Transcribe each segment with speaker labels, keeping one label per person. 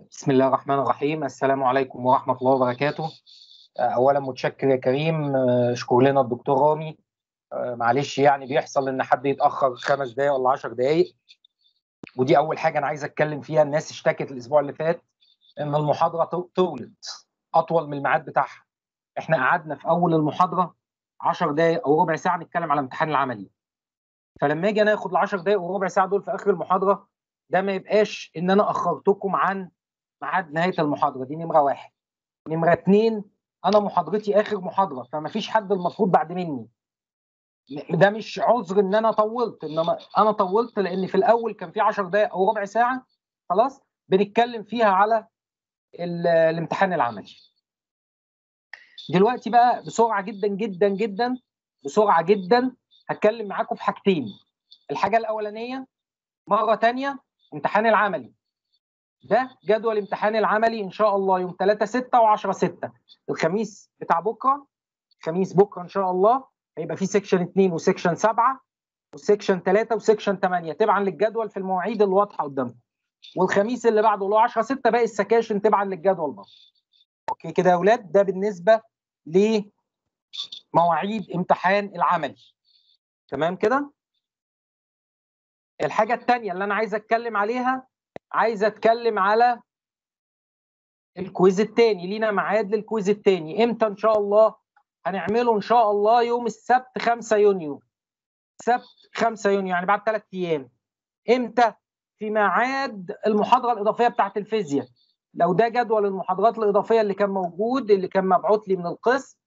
Speaker 1: بسم الله الرحمن الرحيم السلام عليكم ورحمة الله وبركاته أولا متشكر يا كريم اشكر لنا الدكتور رامي معلش يعني بيحصل إن حد يتأخر خمس دقايق ولا 10 دقايق ودي أول حاجة أنا عايز أتكلم فيها الناس اشتكت الأسبوع اللي فات إن المحاضرة طولت أطول من الميعاد بتاعها إحنا قعدنا في أول المحاضرة 10 دقايق أو ربع ساعة نتكلم على امتحان العملي فلما اجي انا اخد ال 10 دقايق وربع ساعه دول في اخر المحاضره ده ما يبقاش ان انا اخرتكم عن ميعاد نهايه المحاضره دي نمره واحد. نمره اثنين انا محاضرتي اخر محاضره فما فيش حد المفروض بعد مني. ده مش عذر ان انا طولت انما انا طولت لان في الاول كان في 10 دقائق او ربع ساعه خلاص بنتكلم فيها على الامتحان العملي. دلوقتي بقى بسرعه جدا جدا جدا بسرعه جدا هتكلم معاكم في حاجتين الحاجه الاولانيه مره تانية امتحان العملي ده جدول امتحان العملي ان شاء الله يوم 3 6 و10 6 الخميس بتاع بكره الخميس بكره ان شاء الله هيبقى في سيكشن 2 وسيكشن 7 وسيكشن 3 وسيكشن 8 تبعا للجدول في المواعيد اللي واضحه قدامكم والخميس اللي بعده اللي هو 10 6 باقي السكاشن تبعا للجدول برضه اوكي كده يا اولاد ده بالنسبه لمواعيد امتحان العملي تمام كده الحاجه الثانيه اللي انا عايز اتكلم عليها عايز اتكلم على الكويز الثاني لينا ميعاد للكويز الثاني امتى ان شاء الله هنعمله ان شاء الله يوم السبت 5 يونيو سبت 5 يونيو يعني بعد ثلاث ايام امتى في ميعاد المحاضره الاضافيه بتاعت الفيزياء لو ده جدول المحاضرات الاضافيه اللي كان موجود اللي كان مبعوث لي من القسم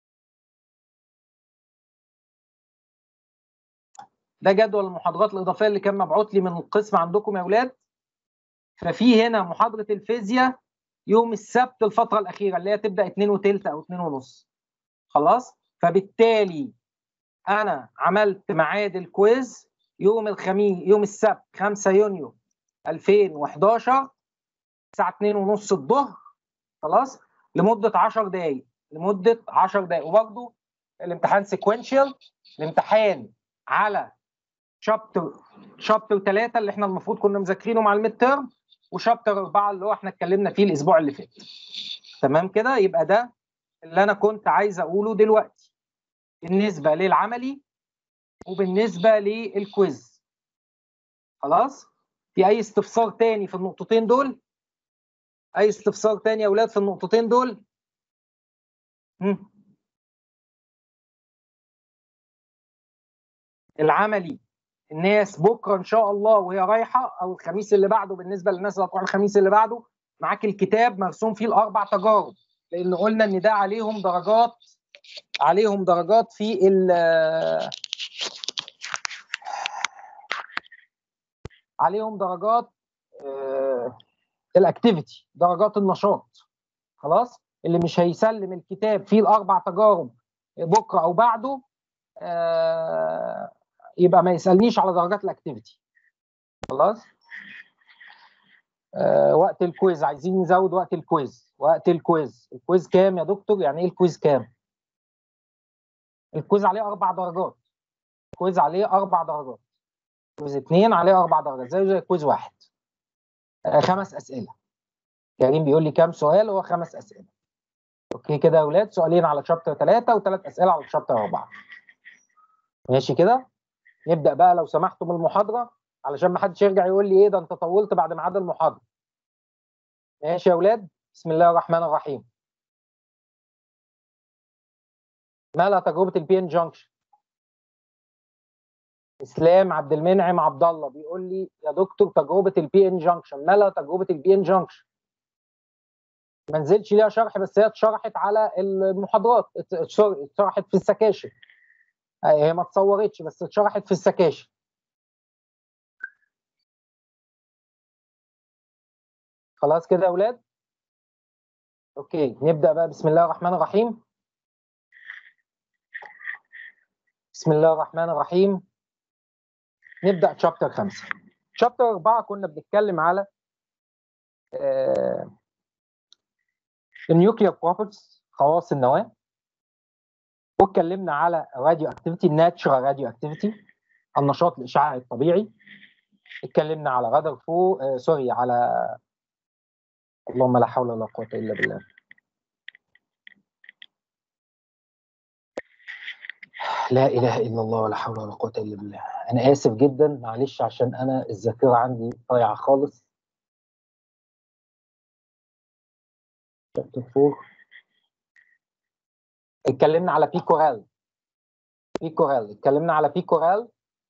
Speaker 1: ده جدول المحاضرات الاضافيه اللي كان مبعوث لي من القسم عندكم يا اولاد ففي هنا محاضره الفيزياء يوم السبت الفتره الاخيره اللي هي تبدا 2 وثلث او 2 ونص خلاص فبالتالي انا عملت ميعاد الكويز يوم الخميس يوم السبت 5 يونيو 2011 الساعه 2 ونص الظهر خلاص لمده 10 دقائق لمده 10 دقائق وبرده الامتحان سيكونشال الامتحان على شابتر شابتر 3 اللي احنا المفروض كنا مذاكرينه مع الميد تيرم وشابتر 4 اللي هو احنا اتكلمنا فيه الاسبوع اللي فات تمام كده يبقى ده اللي انا كنت عايز اقوله دلوقتي بالنسبه للعملي وبالنسبه للكويز خلاص في اي استفسار تاني في النقطتين دول اي استفسار تاني يا اولاد في النقطتين دول هم. العملي الناس بكره ان شاء الله وهي رايحه او الخميس اللي بعده بالنسبه للناس اللي هتروح الخميس اللي بعده معاك الكتاب مرسوم فيه الاربع تجارب لان قلنا ان ده عليهم درجات عليهم درجات في ال عليهم درجات الاكتيفيتي درجات النشاط خلاص اللي مش هيسلم الكتاب فيه الاربع تجارب بكره او بعده يبقى ما يسالنيش على درجات الاكتيفيتي خلاص آه وقت الكويز عايزين نزود وقت الكويز وقت الكويز الكويز كام يا دكتور يعني ايه الكويز كام الكويز عليه اربع درجات الكويز عليه اربع درجات كويز اثنين عليه اربع درجات زي زي كويز واحد آه خمس اسئله كريم بيقول لي كام سؤال هو خمس اسئله اوكي كده يا اولاد سؤالين على شابتر ثلاثه وثلاث اسئله على شابتر اربعه ماشي كده نبدا بقى لو سمحتوا من المحاضره علشان ما حدش يرجع يقول لي ايه ده انت طولت بعد ميعاد المحاضره ماشي يا اولاد بسم الله الرحمن الرحيم مالها تجربه البي ان جانكشن اسلام عبد المنعم عبد الله بيقول لي يا دكتور تجربه البي ان جانكشن مالها تجربه البي ان جانكشن ما نزلش ليها شرح بس هي اتشرحت على المحاضرات سوري اتشرحت في السكاشن هي ما اتصورتش بس اتشرحت في السكاشن خلاص كده يا اولاد اوكي نبدا بقى بسم الله الرحمن الرحيم بسم الله الرحمن الرحيم نبدا تشابتر 5 تشابتر 4 كنا بنتكلم على آه النيوكلير بروبرتيز خواص النواه واتكلمنا على راديو اكتيفيتي الناتشرال راديو اكتيفيتي النشاط الاشعاعي الطبيعي اتكلمنا على رادر فو آه سوري على اللهم لا حول ولا قوه الا بالله لا اله الا الله ولا حول ولا قوه الا بالله انا اسف جدا معلش عشان انا الذاكره عندي ضايعه خالص اتكلمنا على بيكورال بيكورال اتكلمنا على بيكورال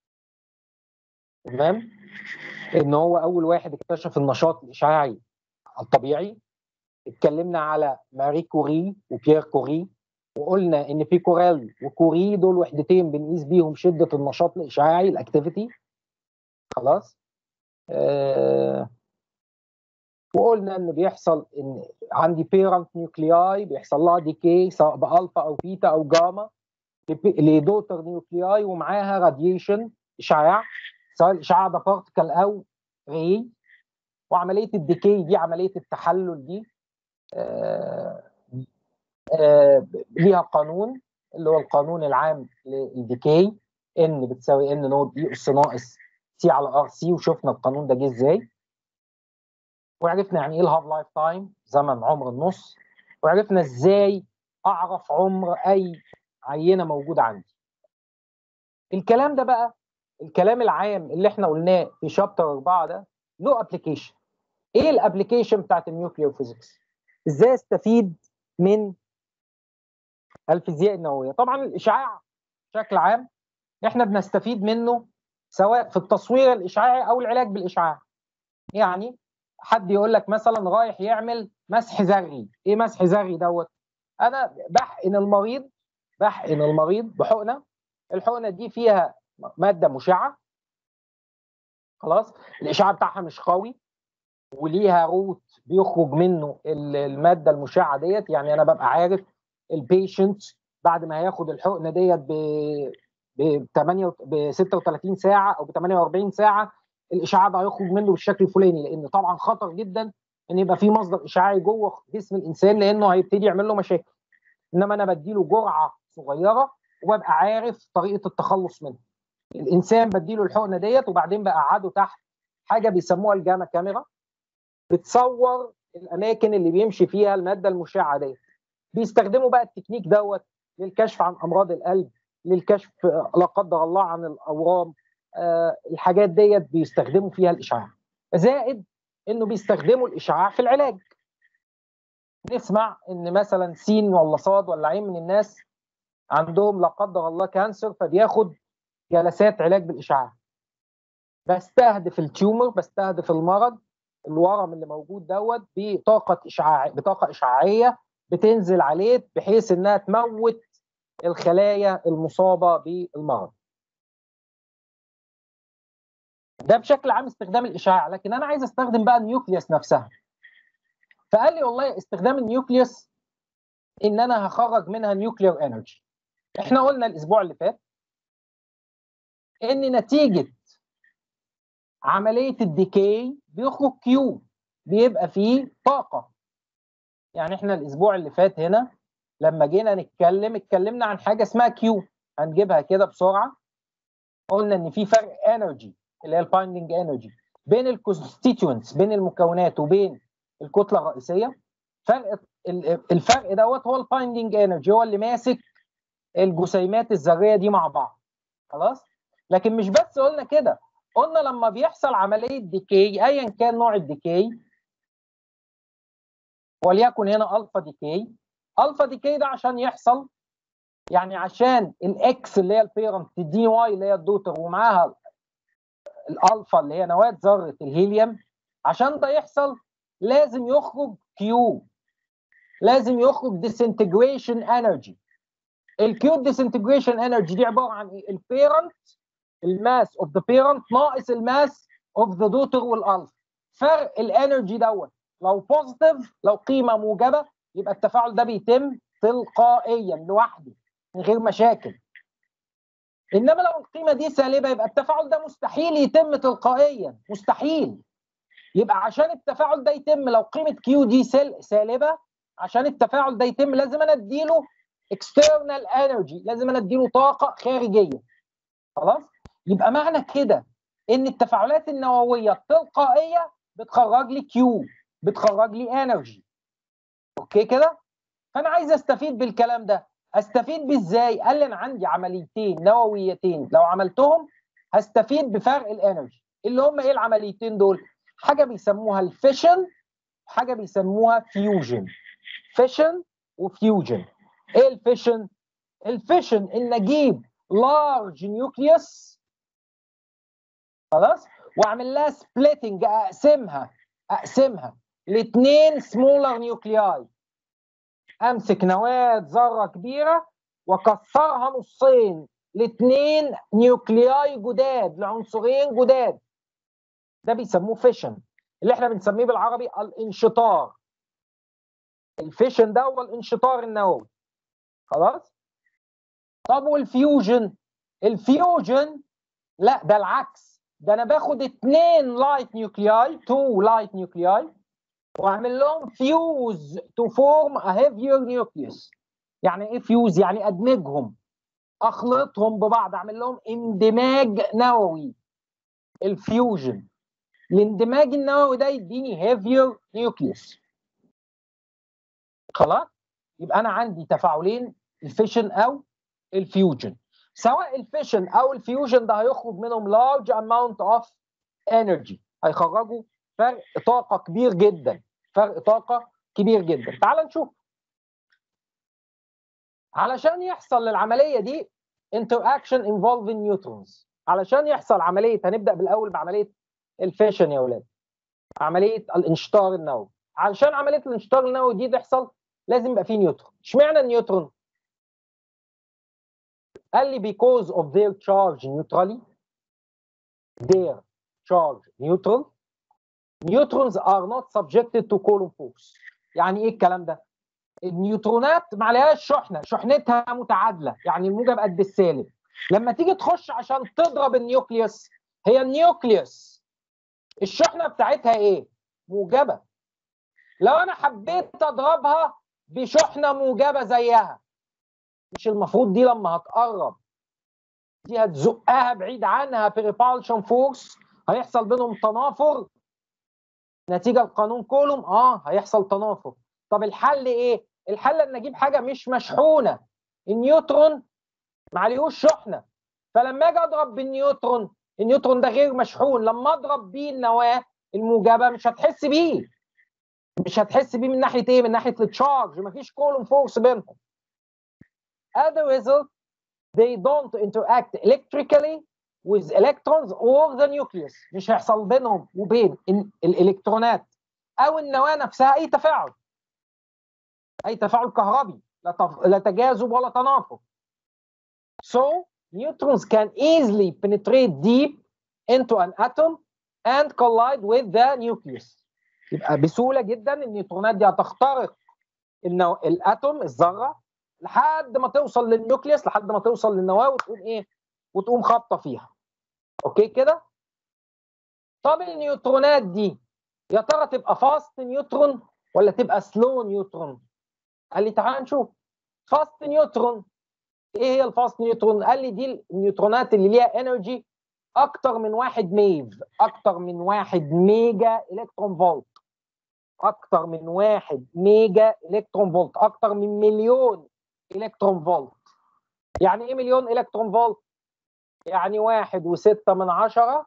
Speaker 1: تمام ان هو اول واحد اكتشف النشاط الاشعاعي الطبيعي اتكلمنا على ماري كوري وبيير كوري وقلنا ان في كورال وكوري دول وحدتين بنقيس بيهم شده النشاط الاشعاعي الاكتيفيتي خلاص آه وقلنا ان بيحصل ان عندي بيرنت نيوكلياي بيحصل لها ديكي سواء بالفا او بيتا او جاما لدوتر نيوكلياي ومعاها راديشن اشعاع سواء الاشعاع ده بارتكل او ري وعمليه الديكي دي عمليه التحلل دي آه آه ليها قانون اللي هو القانون العام للديكي ان بتساوي ان نود اي اس ناقص سي على ار سي وشفنا القانون ده جه ازاي وعرفنا يعني ايه الهاف لايف تايم زمن عمر النص وعرفنا ازاي اعرف عمر اي عينه موجوده عندي الكلام ده بقى الكلام العام اللي احنا قلناه في شابتر 4 ده له ابلكيشن ايه الابلكيشن بتاعت النيوكلير فيزيكس ازاي استفيد من الفيزياء النوويه طبعا الاشعاع بشكل عام احنا بنستفيد منه سواء في التصوير الاشعاعي او العلاج بالاشعاع يعني حد يقول لك مثلا رايح يعمل مسح ذري ايه مسح ذري دوت انا بحقن المريض بحقن المريض بحقنه الحقنه دي فيها ماده مشعه خلاص الاشعاع بتاعها مش قوي وليها روت بيخرج منه الماده المشعه ديت يعني انا ببقى عارف البيشنت بعد ما هياخد الحقنه ديت ب ب 8 ب 36 ساعه او ب 48 ساعه الاشعاع ده هيخرج منه بالشكل الفلاني لان طبعا خطر جدا ان يبقى في مصدر اشعاعي جوه جسم الانسان لانه هيبتدي يعمل له مشاكل انما انا بديله جرعه صغيره وببقى عارف طريقه التخلص منها الانسان بديله الحقنه ديت وبعدين بقعده تحت حاجه بيسموها الجاما كاميرا بتصور الاماكن اللي بيمشي فيها الماده المشعه ديت بيستخدموا بقى التكنيك دوت للكشف عن امراض القلب للكشف لا قدر الله عن الاورام آه الحاجات ديت بيستخدموا فيها الاشعاع زائد انه بيستخدموا الاشعاع في العلاج نسمع ان مثلا سين ولا صاد ولا عين من الناس عندهم لا قدر الله كانسر فبياخد جلسات علاج بالاشعاع بستهدف التيومر بستهدف المرض الورم اللي موجود دوت بطاقه اشعاع بطاقه اشعاعيه بتنزل عليه بحيث انها تموت الخلايا المصابه بالمرض ده بشكل عام استخدام الاشعاع لكن انا عايز استخدم بقى النيوكليوس نفسها فقال لي والله استخدام النيوكليوس ان انا هخرج منها نيوكلير انرجي احنا قلنا الاسبوع اللي فات ان نتيجه عمليه الديكي بيخرج كيو بيبقى فيه طاقه يعني احنا الاسبوع اللي فات هنا لما جينا نتكلم اتكلمنا عن حاجه اسمها كيو هنجيبها كده بسرعه قلنا ان في فرق انرجي اللي هي البايندنج انرجي بين الكونستيتوينتس بين المكونات وبين الكتله الرئيسيه فرق الفرق دوت هو البايندنج انرجي هو اللي ماسك الجسيمات الذريه دي مع بعض خلاص لكن مش بس قلنا كده قلنا لما بيحصل عمليه ديكي ايا كان نوع الديكي وليكن هنا الفا ديكي الفا ديكي ده عشان يحصل يعني عشان الاكس اللي هي البيرنت تديني واي اللي هي الدوتر ومعاها الالفا اللي هي نواه ذره الهيليوم عشان ده يحصل لازم يخرج كيو لازم يخرج ديسنتجريشن انرجي الكيو ديسنتجريشن انرجي دي عباره عن ايه البيرنت الماس اوف ذا بيرنت ناقص الماس اوف ذا دوتر والالفا فرق الانرجي دوت لو بوزيتيف لو قيمه موجبه يبقى التفاعل ده بيتم تلقائيا لوحده من غير مشاكل انما لو القيمه دي سالبه يبقى التفاعل ده مستحيل يتم تلقائيا مستحيل يبقى عشان التفاعل ده يتم لو قيمه كيو دي سالبه عشان التفاعل ده يتم لازم انا اديله اكسترنال انرجي لازم انا اديله طاقه خارجيه خلاص يبقى معنى كده ان التفاعلات النوويه التلقائيه بتخرج لي كيو بتخرج لي انرجي اوكي كده فانا عايز استفيد بالكلام ده استفيد بيه ازاي قال لي انا عندي عمليتين نوويتين لو عملتهم هستفيد بفرق الانرجي اللي هم ايه العمليتين دول حاجه بيسموها الفيشن حاجه بيسموها فيوجن فيشن وفيوجن ايه الفيشن الفيشن ان اجيب لارج نيوكليوس خلاص واعمل لها سبليتنج اقسمها اقسمها لاثنين سمولر نيوكلياي امسك نواه ذره كبيره واكسرها نصين لاثنين نيوكلياي جداد لعنصرين جداد ده بيسموه فيشن اللي احنا بنسميه بالعربي الانشطار الفيشن ده هو الانشطار النووي خلاص طب والفيوجن الفيوجن لا ده العكس ده انا باخد اثنين لايت نيوكلياي تو لايت نيوكلياي واعمل لهم فيوز تو فورم ا هيفير نيوكليوس يعني ايه فيوز يعني ادمجهم اخلطهم ببعض اعمل لهم اندماج نووي الفيوجن الاندماج النووي ده يديني هيفير نيوكليوس خلاص يبقى انا عندي تفاعلين الفيشن او الفيوجن سواء الفيشن او الفيوجن ده هيخرج منهم large amount of energy هيخرجوا فرق طاقه كبير جدا فرق طاقه كبير جدا تعال نشوف علشان يحصل للعمليه دي interaction involving neutrons علشان يحصل عمليه هنبدا بالاول بعمليه الفيشن يا اولاد عمليه الانشطار النووي علشان عمليه الانشطار النووي دي تحصل لازم يبقى فيه نيوترون اشمعنى النيوترون قال لي because of their charge neutrally their charge neutral neutrons are not subjected to Coulomb force يعني ايه الكلام ده النيوترونات ما عليهاش شحنه شحنتها متعادله يعني الموجب قد السالب لما تيجي تخش عشان تضرب النيوكليوس هي النيوكليوس الشحنه بتاعتها ايه موجبه لو انا حبيت اضربها بشحنه موجبه زيها مش المفروض دي لما هتقرب دي هتزقها بعيد عنها بريبالشن فورس هيحصل بينهم تنافر نتيجه لقانون كولوم اه هيحصل تنافر طب الحل ايه الحل ان اجيب حاجه مش مشحونه النيوترون ما عليهوش شحنه فلما اجي اضرب بالنيوترون النيوترون ده غير مشحون لما اضرب بيه النواه الموجبه مش هتحس بيه مش هتحس بيه من ناحيه ايه من ناحيه التشارج مفيش كولوم فورس بينهم as a result they don't interact electrically with electrons or the nucleus مش هيحصل بينهم وبين الالكترونات او النواه نفسها اي تفاعل اي تفاعل كهربي لا, تف... لا تجاذب ولا تنافر so neutrons can easily penetrate deep into an atom and collide with the nucleus يبقى بسهوله جدا النيوترونات دي هتخترق النو... الاتوم الذره لحد ما توصل للنيوكليوس لحد ما توصل للنواه وتقوم ايه وتقوم خابطه فيها اوكي كده طب النيوترونات دي يا ترى تبقى فاست نيوترون ولا تبقى سلو نيوترون قال لي تعال نشوف فاست نيوترون ايه هي الفاست نيوترون قال لي دي النيوترونات اللي ليها انرجي اكتر من واحد ميف اكتر من واحد ميجا الكترون فولت اكتر من واحد ميجا الكترون فولت اكتر من مليون الكترون فولت يعني ايه مليون الكترون فولت يعني واحد وستة من عشرة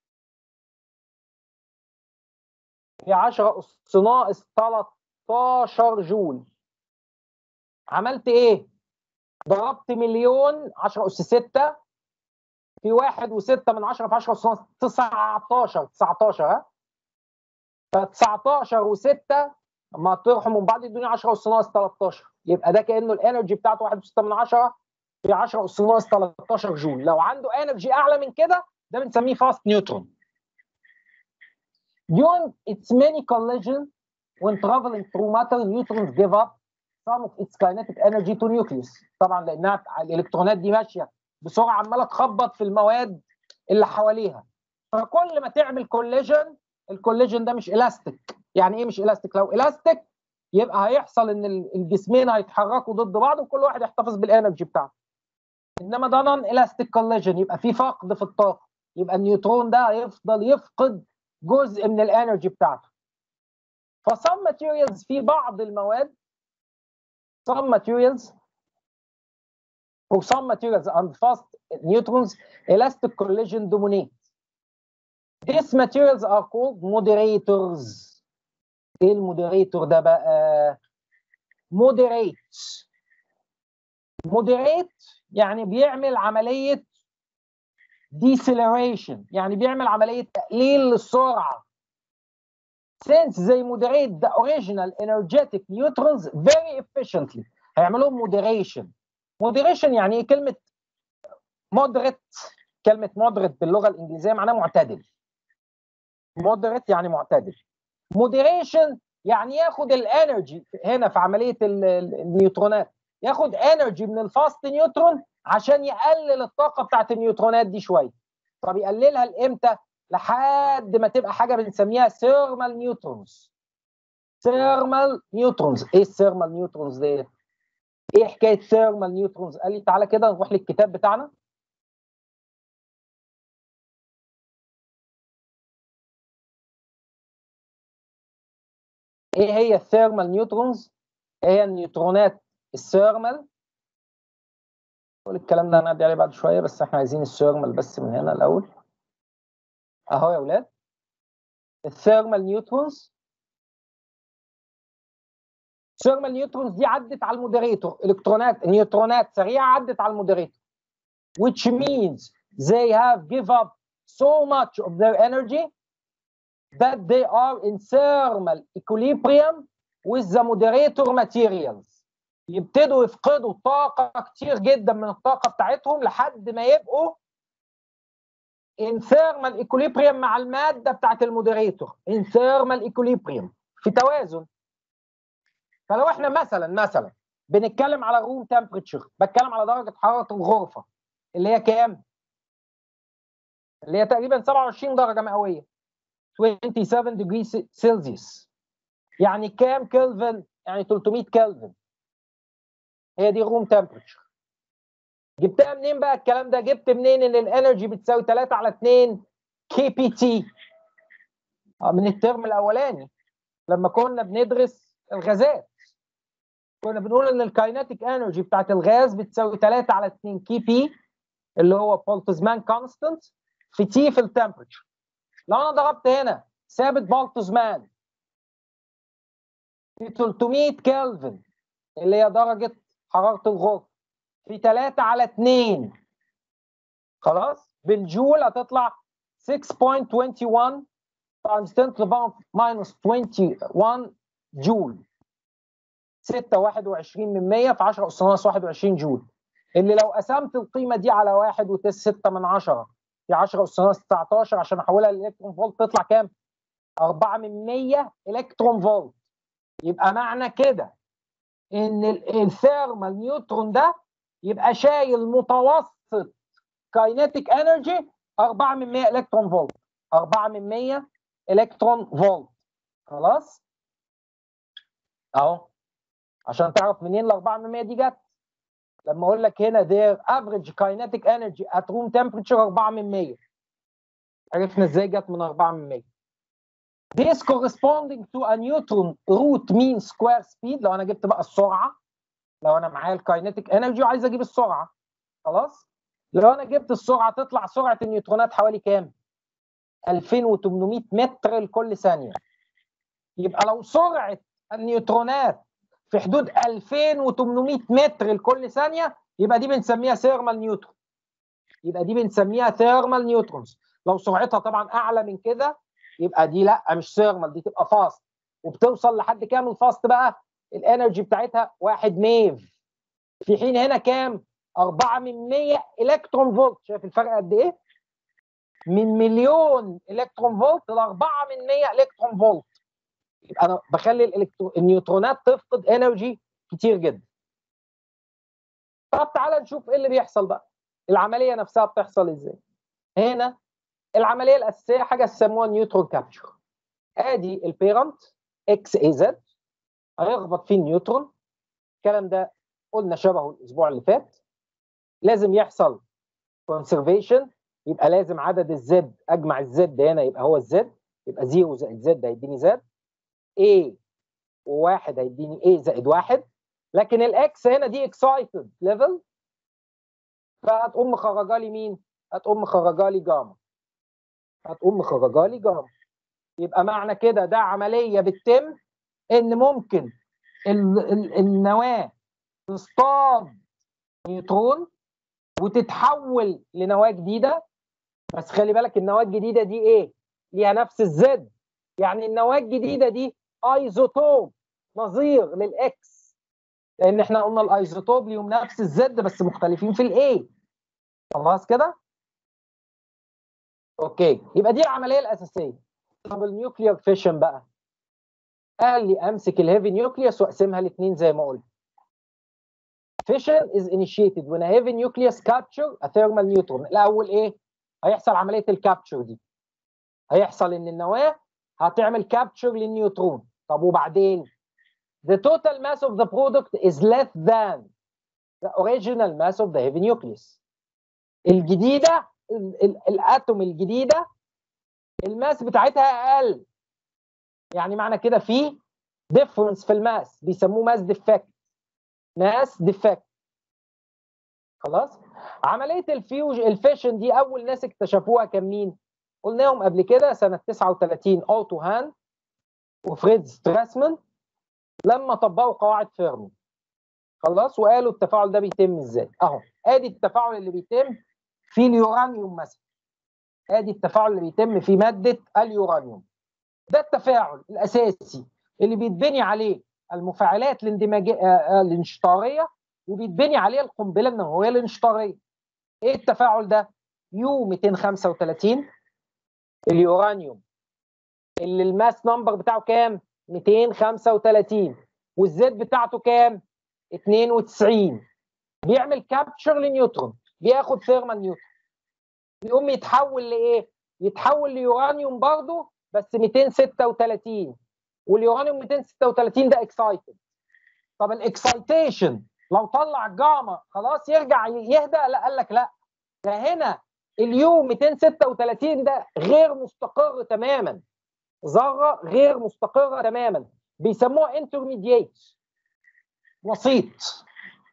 Speaker 1: في عشرة أس ناقص 13 جول عملت ايه؟ ضربت مليون 10 أس 6 في واحد وستة من عشرة في 10 أس ناقص 19 19 ها؟ ف 19 و6 لما تروحوا من بعض يدوني 10 أس ناقص 13 يبقى ده كانه الانرجي بتاعته 1.6 من 10 في 10 اس ناقص 13 جول لو عنده انرجي اعلى من كده ده بنسميه فاست نيوترون During its many collisions when traveling through matter neutrons give up some of its kinetic energy to nucleus طبعا لانها الالكترونات دي ماشيه بسرعه عماله تخبط في المواد اللي حواليها فكل ما تعمل كوليجن الكوليجن ده مش الاستيك يعني ايه مش الاستيك لو الاستيك يبقى هيحصل ان الجسمين هيتحركوا ضد بعض وكل واحد يحتفظ بالانرجي بتاعته انما ده نون الاستيك كوليجن يبقى في فقد في الطاقه يبقى النيوترون ده هيفضل يفقد جزء من الانرجي بتاعته ف some materials في بعض المواد some materials for some materials and fast neutrons elastic collision dominate these materials are called moderators ايه المودريتور ده بقى moderate moderate يعني بيعمل عمليه deceleration يعني بيعمل عمليه تقليل للسرعه since they moderate the original energetic neutrons very efficiently هيعملوا moderation moderation يعني ايه كلمه moderate كلمه moderate باللغه الانجليزيه معناها معتدل moderate يعني معتدل moderation يعني ياخد الانرجي هنا في عمليه النيوترونات ياخد انرجي من الفاست نيوترون عشان يقلل الطاقه بتاعت النيوترونات دي شويه طب يقللها لامتى لحد ما تبقى حاجه بنسميها ثيرمال نيوترونز ثيرمال نيوترونز ايه الثيرمال نيوترونز دي ايه حكايه ثيرمال نيوترونز قال لي تعالى كده نروح للكتاب بتاعنا ايه هي الثيرمال نيوترونز ايه هي النيوترونات الثيرمال كل الكلام ده هنعدي عليه بعد شويه بس احنا عايزين الثيرمال بس من هنا الاول اهو يا اولاد الثيرمال نيوترونز الثيرمال نيوترونز دي عدت على المودريتور الكترونات نيوترونات سريعه عدت على المودريتور which means they have give up so much of their energy that they are in thermal equilibrium with the moderator materials يبتدوا يفقدوا طاقة كتير جدا من الطاقة بتاعتهم لحد ما يبقوا in thermal equilibrium مع المادة بتاعت المودريتور in thermal equilibrium في توازن فلو احنا مثلا مثلا بنتكلم على روم تمبريتشر بتكلم على درجة حرارة الغرفة اللي هي كام؟ اللي هي تقريبا 27 درجة مئوية 27 degree سيلسيوس يعني كام كلفن؟ يعني 300 كلفن هي دي روم تمبريتشر جبتها منين بقى الكلام ده؟ جبت منين ان الانرجي بتساوي 3 على 2 كي بي تي من الترم الاولاني لما كنا بندرس الغازات كنا بنقول ان الكايناتيك انرجي بتاعت الغاز بتساوي 3 على 2 كي بي اللي هو بولتزمان كونستانت في تي في التمبريتشر لو انا ضربت هنا ثابت بولتزمان في 300 كلفن اللي هي درجه حراره الغرفه في 3 على 2 خلاص بالجول هتطلع 6.21 times 10 to the power minus 21 جول 6 21 من 100 في 10 أس ناقص 21 جول اللي لو قسمت القيمة دي على 1 و6 من 10 في 10 أس ناقص 19 عشان أحولها لإلكترون فولت تطلع كام؟ 4 من 100 إلكترون فولت يبقى معنى كده إن الثيرمال نيوترون ده يبقى شايل متوسط كاينيتيك انرجي 4 من 100 الكترون فولت 4 من 100 الكترون فولت خلاص اهو عشان تعرف منين ال 4 من 100 دي جت لما اقول لك هنا their average kinetic energy at room temperature 4 من 100 عرفنا ازاي جت من 4 من 100 This corresponding to a neutron root mean square speed لو انا جبت بقى السرعه لو انا معايا الكاينيتيك انرجي وعايز اجيب السرعه خلاص لو انا جبت السرعه تطلع سرعه النيوترونات حوالي كام 2800 متر لكل ثانيه يبقى لو سرعه النيوترونات في حدود 2800 متر لكل ثانيه يبقى دي بنسميها ثيرمال نيوترون يبقى دي بنسميها ثيرمال نيوترونز لو سرعتها طبعا اعلى من كده يبقى دي لا مش ثيرمال دي تبقى فاست وبتوصل لحد كام الفاست بقى الانرجي بتاعتها 1 ميف في حين هنا كام 4 من 100 الكترون فولت شايف الفرق قد ايه من مليون الكترون فولت ل 4 من 100 الكترون فولت يبقى انا بخلي الإلكترو... النيوترونات تفقد انرجي كتير جدا طب تعالى نشوف ايه اللي بيحصل بقى العمليه نفسها بتحصل ازاي هنا العمليه الاساسيه حاجه يسموها نيوترون كابتشر ادي البيرنت اكس اي زد هيخبط فيه النيوترون الكلام ده قلنا شبهه الاسبوع اللي فات لازم يحصل كونسرفيشن يبقى لازم عدد الزد اجمع الزد هنا يبقى هو الزد يبقى 0 زائد زد هيديني زد A وواحد هيديني A زائد واحد لكن الاكس هنا دي اكسايتد ليفل فهتقوم مخرجه لي مين؟ هتقوم مخرجه لي جاما هتقوم مخرجه لي جاما يبقى معنى كده ده عمليه بتتم ان ممكن ال ال النواه تصطاد نيوترون وتتحول لنواه جديده بس خلي بالك النواه الجديده دي ايه؟ ليها نفس الزد يعني النواه الجديده دي ايزوتوب نظير للاكس لان احنا قلنا الايزوتوب ليهم نفس الزد بس مختلفين في الاي خلاص كده؟ اوكي يبقى دي العمليه الاساسيه طب النيوكليير فيشن بقى قال لي امسك الهيفي نيوكليوس واقسمها لاثنين زي ما قلت fission is initiated when a heavy nucleus capture a thermal neutron الاول ايه هيحصل عمليه الكابتشر دي هيحصل ان النواه هتعمل كابتشر للنيوترون طب وبعدين the total mass of the product is less than the original mass of the heavy nucleus الجديده ال- ال- الاتوم الجديده الماس بتاعتها اقل يعني معنى كده في difference في الماس بيسموه ماس ديفكت ماس ديفكت خلاص عمليه الفيوج الفيشن دي اول ناس اكتشفوها كان مين قلناهم قبل كده سنه 39 اوتو هان وفريد ستراسمان لما طبقوا قواعد فيرمي خلاص وقالوا التفاعل ده بيتم ازاي اهو ادي التفاعل اللي بيتم في اليورانيوم مثلا ادي التفاعل اللي بيتم في ماده اليورانيوم ده التفاعل الاساسي اللي بيتبني عليه المفاعلات الاندماجيه آه، الانشطاريه وبيتبني عليه القنبله النوويه الانشطاريه ايه التفاعل ده يو 235 اليورانيوم اللي الماس نمبر بتاعه كام 235 والزد بتاعته كام 92 بيعمل كابتشر لنيوترون بياخد ثيرمال نيوترون يقوم يتحول لايه يتحول ليورانيوم برضه بس 236 واليورانيوم 236 ده اكسايتد طب الاكسايتيشن لو طلع جاما خلاص يرجع يهدى لا قال لك لا ده هنا اليو 236 ده غير مستقر تماما ذره غير مستقره تماما بيسموها انترميديت وسيط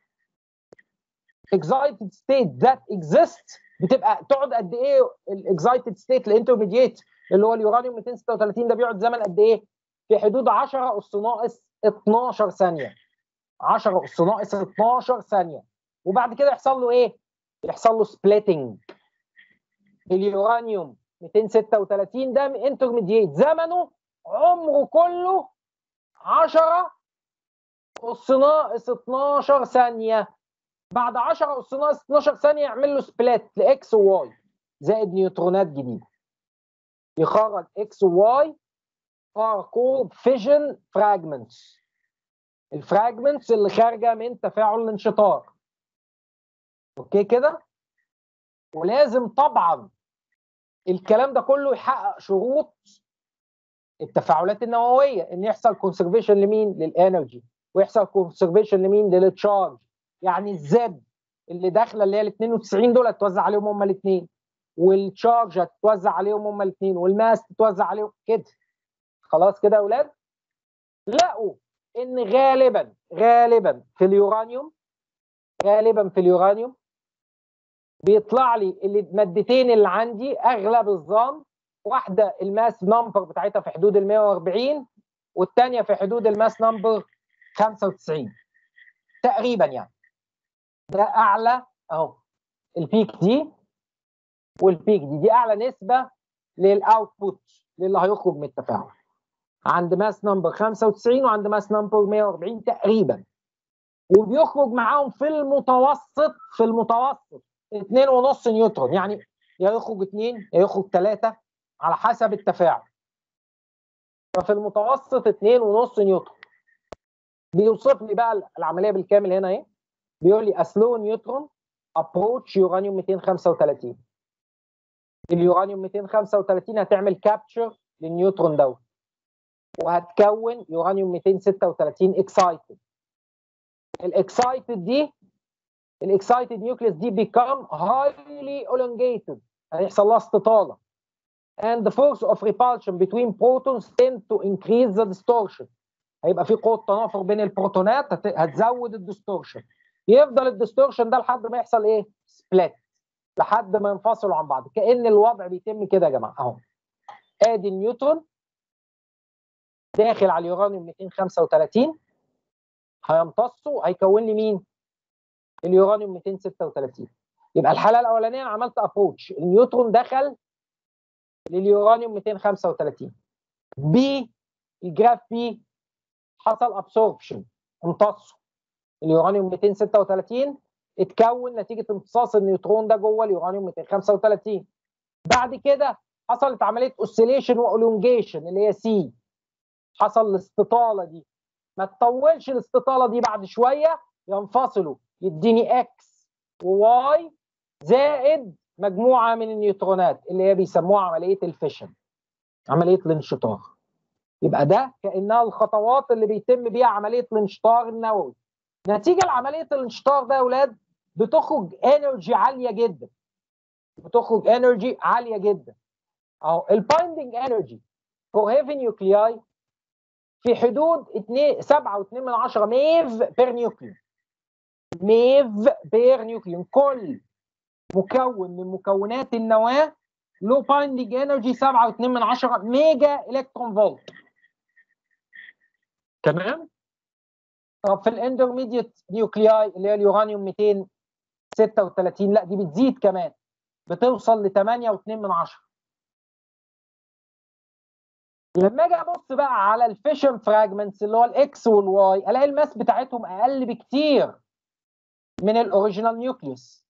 Speaker 1: excited state that exists بتبقى تقعد قد ايه الاكزايتد ستيت الانترميديت اللي هو اليورانيوم 236 ده بيقعد زمن قد ايه؟ في حدود 10 اس ناقص 12 ثانيه 10 اس ناقص 12 ثانيه وبعد كده يحصل له ايه؟ يحصل له سبليتنج اليورانيوم 236 ده انترميديت زمنه عمره كله 10 اس ناقص 12 ثانيه بعد 10 اس ناقص 12 ثانيه يعمل له سبليت لاكس وواي زائد نيوترونات جديده يخرج اكس وواي ار كولد فيجن فراجمنتس الفراجمنتس اللي خارجه من تفاعل الانشطار اوكي كده ولازم طبعا الكلام ده كله يحقق شروط التفاعلات النوويه ان يحصل كونسرفيشن لمين للانرجي ويحصل كونسرفيشن لمين للتشارج يعني الزد اللي داخله اللي هي ال 92 دول هتتوزع عليهم هم الاثنين والتشارج هتتوزع عليهم هم الاثنين والماس تتوزع عليهم كده خلاص كده يا اولاد لقوا ان غالبا غالبا في اليورانيوم غالبا في اليورانيوم بيطلع لي المادتين اللي عندي اغلب الظن واحده الماس نمبر بتاعتها في حدود ال 140 والثانيه في حدود الماس نمبر 95 تقريبا يعني ده اعلى اهو البيك دي والبيك دي دي اعلى نسبه للاوتبوت للي هيخرج من التفاعل عند ماس نمبر 95 وعند ماس نمبر 140 تقريبا وبيخرج معاهم في المتوسط في المتوسط 2.5 نيوترون يعني يا يخرج 2 يا يخرج 3 على حسب التفاعل ففي المتوسط 2.5 نيوترون بيوصف لي بقى العمليه بالكامل هنا اهي بيقول لي اسلو نيوترون ابروتش يورانيوم 235 اليورانيوم 235 هتعمل كابتشر للنيوترون دوت وهتكون يورانيوم 236 اكسايتد الاكسايتد دي الاكسايتد نيوكليس دي بيكام هايلي elongated هيحصل لها استطاله and the force of repulsion between protons tend to increase the distortion هيبقى في قوه تنافر بين البروتونات هت- هتزود الديستورشن يفضل الديستورشن ده لحد ما يحصل ايه سبليت لحد ما ينفصلوا عن بعض كان الوضع بيتم كده يا جماعه اهو ادي النيوترون داخل على اليورانيوم 235 هيمتصوا هيكون لي مين اليورانيوم 236 يبقى الحاله الاولانيه انا عملت ابروتش النيوترون دخل لليورانيوم 235 بي الجراف بي حصل ابسوربشن امتصوا اليورانيوم 236 اتكون نتيجه امتصاص النيوترون ده جوه اليورانيوم 235 بعد كده حصلت عمليه اوسيليشن واولونجيشن اللي هي سي حصل الاستطاله دي ما تطولش الاستطاله دي بعد شويه ينفصلوا يديني اكس وواي زائد مجموعه من النيوترونات اللي هي بيسموها عمليه الفيشن عمليه الانشطار يبقى ده كانها الخطوات اللي بيتم بيها عمليه الانشطار النووي نتيجه لعمليه الانشطار ده يا اولاد بتخرج انرجي عاليه جدا بتخرج انرجي عاليه جدا اهو البايندنج انرجي فور هيفي نيوكلياي في حدود 2 7.2 من 10 ميف بير نيوكليون ميف بير نيوكليون كل مكون من مكونات النواه له بايندنج انرجي 7.2 من 10 ميجا الكترون فولت تمام طب في الاندرميديت نيوكلياي اللي هي اليورانيوم 236 لا دي بتزيد كمان بتوصل ل 8.2 من 10 لما اجي ابص بقى على الفيشن فراجمنتس اللي هو الاكس والواي الاقي الماس بتاعتهم اقل بكتير من الاوريجينال نيوكليوس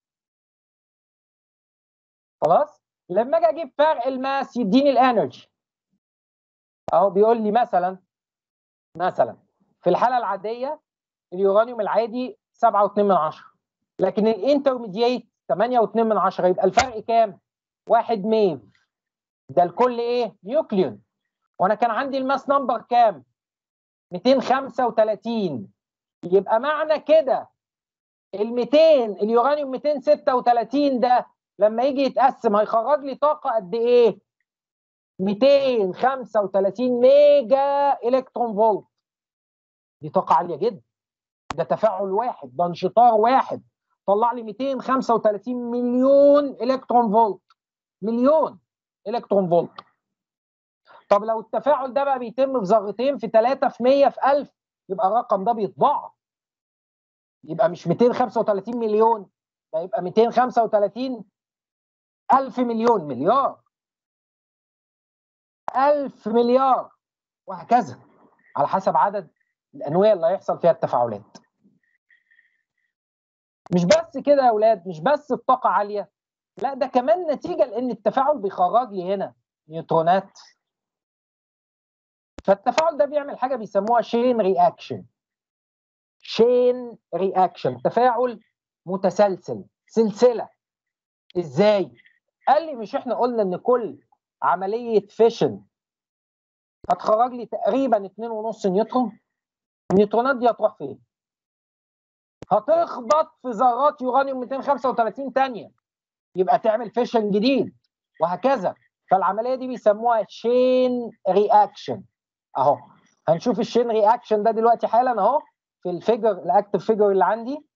Speaker 1: خلاص لما اجي اجيب فرق الماس يديني الانرجي اهو بيقول لي مثلا مثلا في الحاله العاديه اليورانيوم العادي 7.2 من 10 لكن الانترميديت 8.2 من 10 يبقى الفرق كام؟ 1 ميف ده الكل ايه؟ نيوكليون وانا كان عندي الماس نمبر كام 235 يبقى معنى كده ال 200 اليورانيوم 236 ده لما يجي يتقسم هيخرج لي طاقه قد ايه 235 ميجا الكترون فولت دي طاقه عاليه جدا ده تفاعل واحد ده انشطار واحد طلع لي 235 مليون الكترون فولت مليون الكترون فولت طب لو التفاعل ده بقى بيتم في ذرتين في 3 في 100 في 1000 يبقى الرقم ده بيتضاعف يبقى مش 235 مليون ده يبقى 235 ألف مليون مليار ألف مليار وهكذا على حسب عدد الأنوية اللي هيحصل فيها التفاعلات مش بس كده يا أولاد مش بس الطاقة عالية لا ده كمان نتيجة لأن التفاعل بيخرج لي هنا نيوترونات فالتفاعل ده بيعمل حاجه بيسموها شين رياكشن شين رياكشن تفاعل متسلسل سلسله ازاي قال لي مش احنا قلنا ان كل عمليه فيشن هتخرج لي تقريبا 2.5 نيوترون النيوترونات دي هتروح فين هتخبط في ذرات يورانيوم 235 تانية يبقى تعمل فيشن جديد وهكذا فالعمليه دي بيسموها شين رياكشن اهو هنشوف الشين رياكشن ده دلوقتي حالا اهو في الفيجر الاكتف فيجر اللي عندي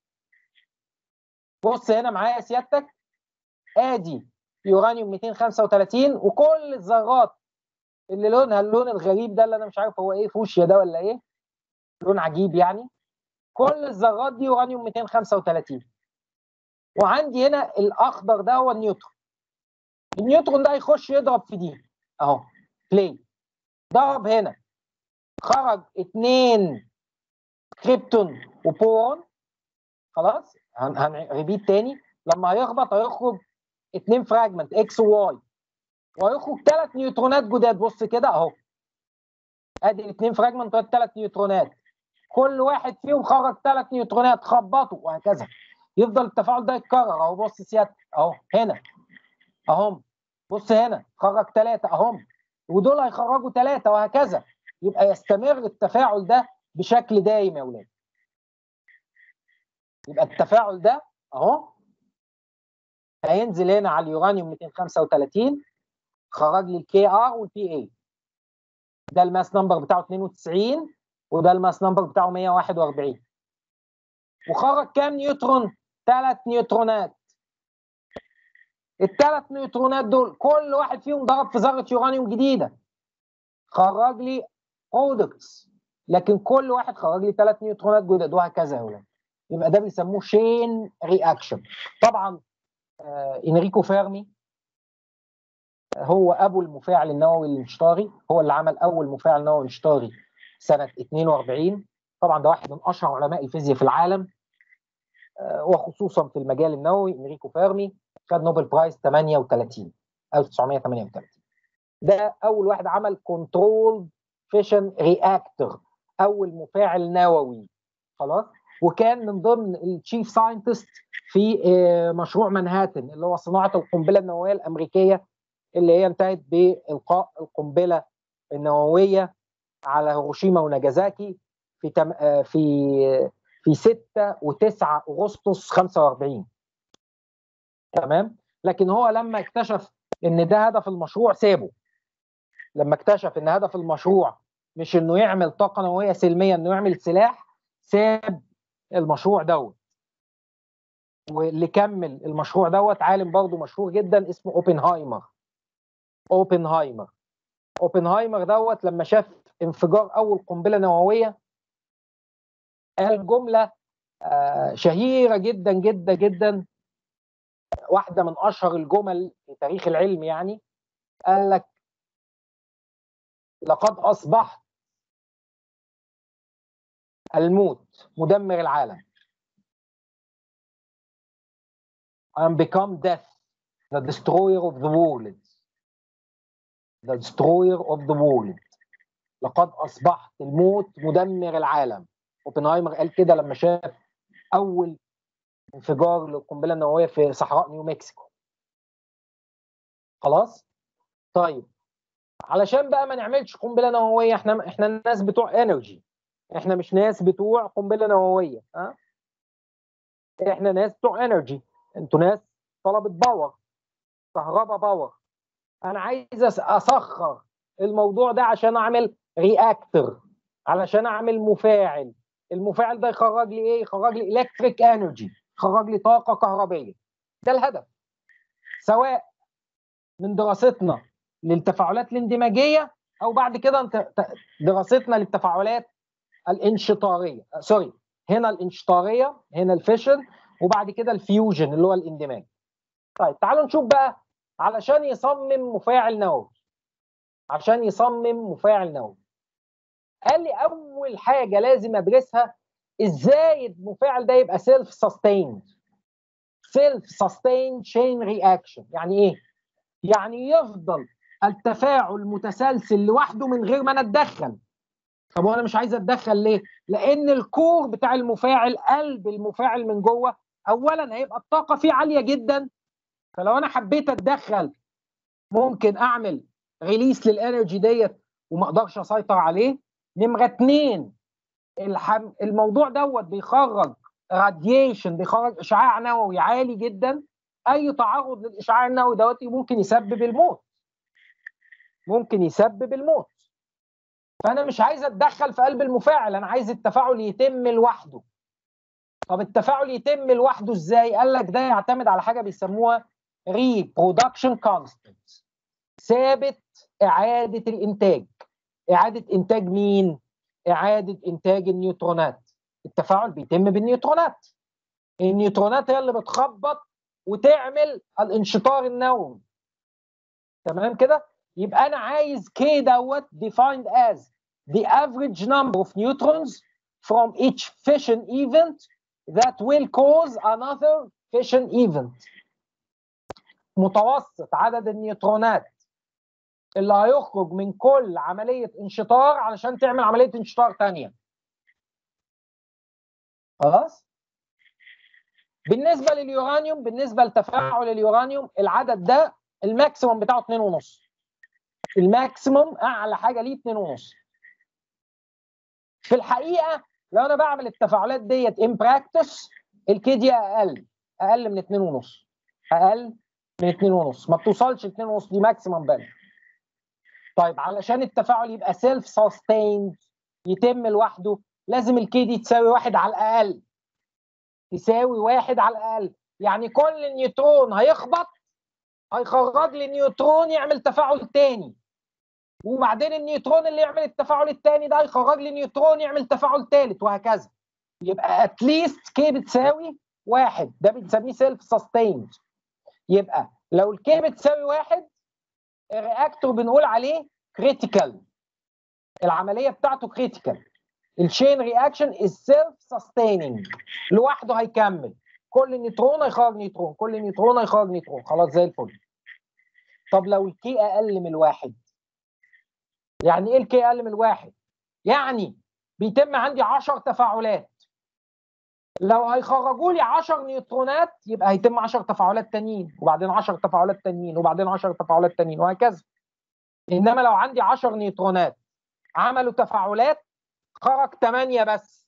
Speaker 1: بص هنا معايا سيادتك ادي يورانيوم 235 وكل الذرات اللي لونها اللون الغريب ده اللي انا مش عارف هو ايه فوشيا ده ولا ايه لون عجيب يعني كل الذرات دي يورانيوم 235 وعندي هنا الاخضر ده هو النيوترون النيوترون ده هيخش يضرب في دي اهو بلاي ضرب هنا خرج اتنين كريبتون وبورون خلاص هنريبيت تاني لما هيخبط هيخرج اتنين فراجمنت اكس وواي وهيخرج ثلاث نيوترونات جداد بص كده اهو ادي الاثنين فراجمنت ثلاث نيوترونات كل واحد فيهم خرج ثلاث نيوترونات خبطوا وهكذا يفضل التفاعل ده يتكرر اهو بص سيادتك اهو هنا اهم بص هنا خرج ثلاثه اهم ودول هيخرجوا ثلاثه وهكذا يبقى يستمر التفاعل ده بشكل دايم يا ولاد يبقى التفاعل ده اهو هينزل هنا على اليورانيوم 235 خرج لي الكي ار والبي اي ده الماس نمبر بتاعه 92 وده الماس نمبر بتاعه 141 وخرج كام نيوترون؟ ثلاث نيوترونات الثلاث نيوترونات دول كل واحد فيهم ضرب في ذره يورانيوم جديده خرج لي برودكتس لكن كل واحد خرج لي ثلاث نيوترونات جدد وهكذا يا ولاد يبقى ده بيسموه شين رياكشن طبعا آه انريكو فيرمي هو ابو المفاعل النووي الانشطاري هو اللي عمل اول مفاعل نووي انشطاري سنه 42 طبعا ده واحد من اشهر علماء الفيزياء في العالم آه وخصوصا في المجال النووي انريكو فيرمي خد نوبل برايز 38 1938 ده اول واحد عمل كنترول فيشن رياكتور اول مفاعل نووي خلاص وكان من ضمن التشيف ساينتست في مشروع منهاتن اللي هو صناعه القنبله النوويه الامريكيه اللي هي انتهت بالقاء القنبله النوويه على هيروشيما وناجازاكي في تم في في 6 و9 اغسطس 45 تمام لكن هو لما اكتشف ان ده هدف المشروع سابه لما اكتشف ان هدف المشروع مش انه يعمل طاقه نوويه سلميه انه يعمل سلاح ساب المشروع دوت واللي كمل المشروع دوت عالم برضه مشهور جدا اسمه اوبنهايمر اوبنهايمر اوبنهايمر دوت لما شاف انفجار اول قنبله نوويه قال جمله آه شهيره جدا جدا جدا واحده من اشهر الجمل في تاريخ العلم يعني قال لك لقد اصبحت الموت مدمر العالم I am become death the destroyer of the world the destroyer of the world لقد اصبحت الموت مدمر العالم اوبنهايمر قال كده لما شاف اول انفجار للقنبله النوويه في صحراء نيو مكسيكو خلاص طيب علشان بقى ما نعملش قنبله نوويه احنا احنا الناس بتوع انرجي احنا مش ناس بتوع قنبله نوويه ها احنا ناس بتوع انرجي انتوا ناس طلبه باور كهرباء باور انا عايز اسخر الموضوع ده عشان اعمل رياكتور علشان اعمل مفاعل المفاعل ده يخرج لي ايه يخرج لي الكتريك انرجي يخرج لي طاقه كهربائيه ده الهدف سواء من دراستنا للتفاعلات الاندماجيه او بعد كده دراستنا للتفاعلات الانشطاريه سوري هنا الانشطاريه هنا الفيشن وبعد كده الفيوجن اللي هو الاندماج طيب تعالوا نشوف بقى علشان يصمم مفاعل نووي عشان يصمم مفاعل نووي قال لي اول حاجه لازم ادرسها ازاي المفاعل ده يبقى سيلف سستيند سيلف سستيند تشين رياكشن يعني ايه يعني يفضل التفاعل متسلسل لوحده من غير ما انا اتدخل طب وانا مش عايز اتدخل ليه لان الكور بتاع المفاعل قلب المفاعل من جوه اولا هيبقى الطاقه فيه عاليه جدا فلو انا حبيت اتدخل ممكن اعمل ريليس للانرجي ديت وما اقدرش اسيطر عليه نمره اثنين الحم... الموضوع دوت بيخرج راديشن بيخرج اشعاع نووي عالي جدا اي تعرض للاشعاع النووي دوت ممكن يسبب الموت ممكن يسبب الموت فانا مش عايز اتدخل في قلب المفاعل انا عايز التفاعل يتم لوحده طب التفاعل يتم لوحده ازاي قال لك ده يعتمد على حاجه بيسموها reproduction constant ثابت اعاده الانتاج اعاده انتاج مين اعاده انتاج النيوترونات التفاعل بيتم بالنيوترونات النيوترونات هي اللي بتخبط وتعمل الانشطار النووي تمام كده يبقى انا عايز كي دوت defined as the average number of neutrons from each fission event that will cause another fission event متوسط عدد النيوترونات اللي هيخرج من كل عملية انشطار علشان تعمل عملية انشطار تانية خلاص بالنسبة لليورانيوم بالنسبة لتفاعل اليورانيوم العدد ده الماكسيموم بتاعه 2.5 الماكسيموم اعلى حاجه ليه 2.5 في الحقيقه لو انا بعمل التفاعلات ديت ان براكتس الكي دي اقل اقل من 2.5 اقل من 2.5 ما بتوصلش 2.5 دي ماكسيمم فاليو طيب علشان التفاعل يبقى سيلف سستيند يتم لوحده لازم الكي دي تساوي واحد على الاقل تساوي واحد على الاقل يعني كل نيوترون هيخبط هيخرج لي نيوترون يعمل تفاعل تاني وبعدين النيوترون اللي يعمل التفاعل الثاني ده يخرج لي نيوترون يعمل تفاعل ثالث وهكذا يبقى اتليست كي بتساوي واحد ده بنسميه سيلف سستيند يبقى لو الكي بتساوي واحد الرياكتور بنقول عليه كريتيكال العمليه بتاعته كريتيكال الشين رياكشن از سيلف سستيننج لوحده هيكمل كل نيوترون هيخرج نيوترون كل نيوترون هيخرج نيوترون خلاص زي الفل طب لو الكي اقل من الواحد يعني ايه الكي اقل من الواحد يعني بيتم عندي 10 تفاعلات لو هيخرجوا لي 10 نيوترونات يبقى هيتم 10 تفاعلات تانيين وبعدين 10 تفاعلات تانيين وبعدين 10 تفاعلات تانيين وهكذا انما لو عندي 10 نيوترونات عملوا تفاعلات خرج 8 بس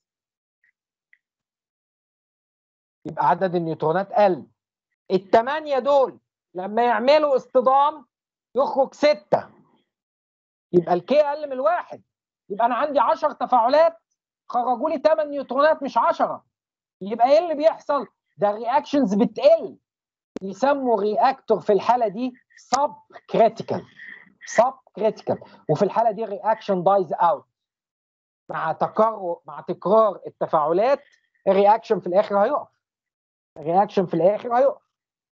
Speaker 1: يبقى عدد النيوترونات قل الثمانية دول لما يعملوا اصطدام يخرج ستة يبقى الكي اقل من الواحد يبقى انا عندي 10 تفاعلات خرجوا لي 8 نيوترونات مش 10 يبقى ايه اللي بيحصل؟ ده الرياكشنز بتقل يسموا رياكتور في الحاله دي سب كريتيكال سب كريتيكال وفي الحاله دي رياكشن دايز اوت مع تكرر مع تكرار التفاعلات الرياكشن في الاخر هيقف الرياكشن في الاخر هيقف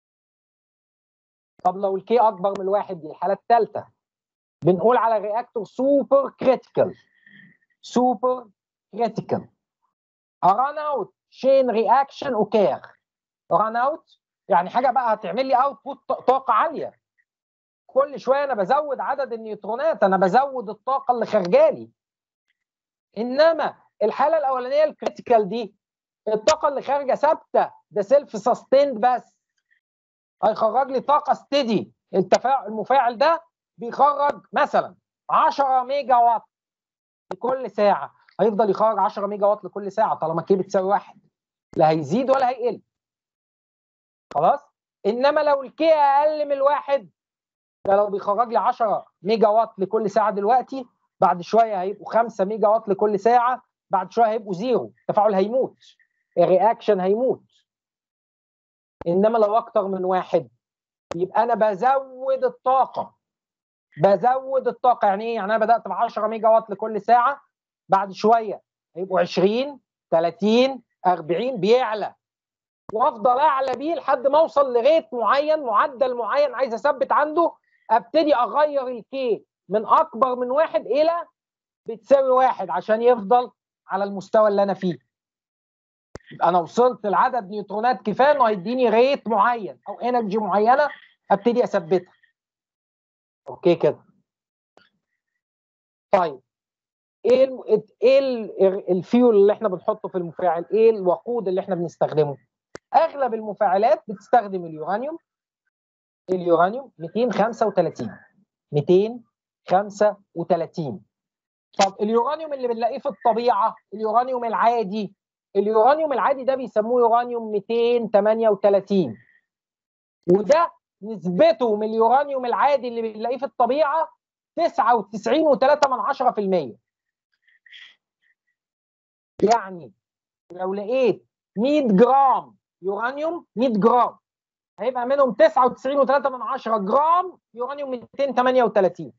Speaker 1: طب لو الكي اكبر من الواحد دي الحاله الثالثه بنقول على الرياكتور سوبر كريتيكال سوبر كريتيكال ران اوت شين رياكشن اوكير ران اوت يعني حاجه بقى هتعمل لي اوتبوت طاقه عاليه كل شويه انا بزود عدد النيوترونات انا بزود الطاقه اللي خارجالي انما الحاله الاولانيه الكريتيكال دي الطاقه اللي خارجه ثابته ده سيلف سستيند بس هيخرج لي طاقه ستيدي التفاعل المفاعل ده بيخرج مثلا 10 ميجا وات لكل ساعه هيفضل يخرج 10 ميجا وات لكل ساعه طالما كي بتساوي واحد لا هيزيد ولا هيقل خلاص انما لو الكي اقل من الواحد ده لو بيخرج لي 10 ميجا وات لكل ساعه دلوقتي بعد شويه هيبقوا 5 ميجا وات لكل ساعه بعد شويه هيبقوا زيرو التفاعل هيموت الرياكشن هيموت انما لو اكتر من واحد يبقى انا بزود الطاقه بزود الطاقه يعني ايه يعني انا بدات ب 10 ميجا وات لكل ساعه بعد شويه هيبقوا 20 30 40 بيعلى وافضل اعلى بيه لحد ما اوصل لريت معين معدل معين عايز اثبت عنده ابتدي اغير الكي من اكبر من واحد الى بتساوي واحد عشان يفضل على المستوى اللي انا فيه انا وصلت لعدد نيوترونات كفايه انه هيديني ريت معين او انرجي معينه ابتدي اثبتها اوكي كده طيب ايه ال ايه ال الفيول اللي احنا بنحطه في المفاعل ايه الوقود اللي احنا بنستخدمه اغلب المفاعلات بتستخدم اليورانيوم اليورانيوم 235 235 طب اليورانيوم اللي بنلاقيه في الطبيعه اليورانيوم العادي اليورانيوم العادي ده بيسموه يورانيوم 238 وده نسبته من اليورانيوم العادي اللي بنلاقيه في الطبيعه 99.3% يعني لو لقيت 100 جرام يورانيوم 100 جرام هيبقى منهم 99.3 جرام يورانيوم 238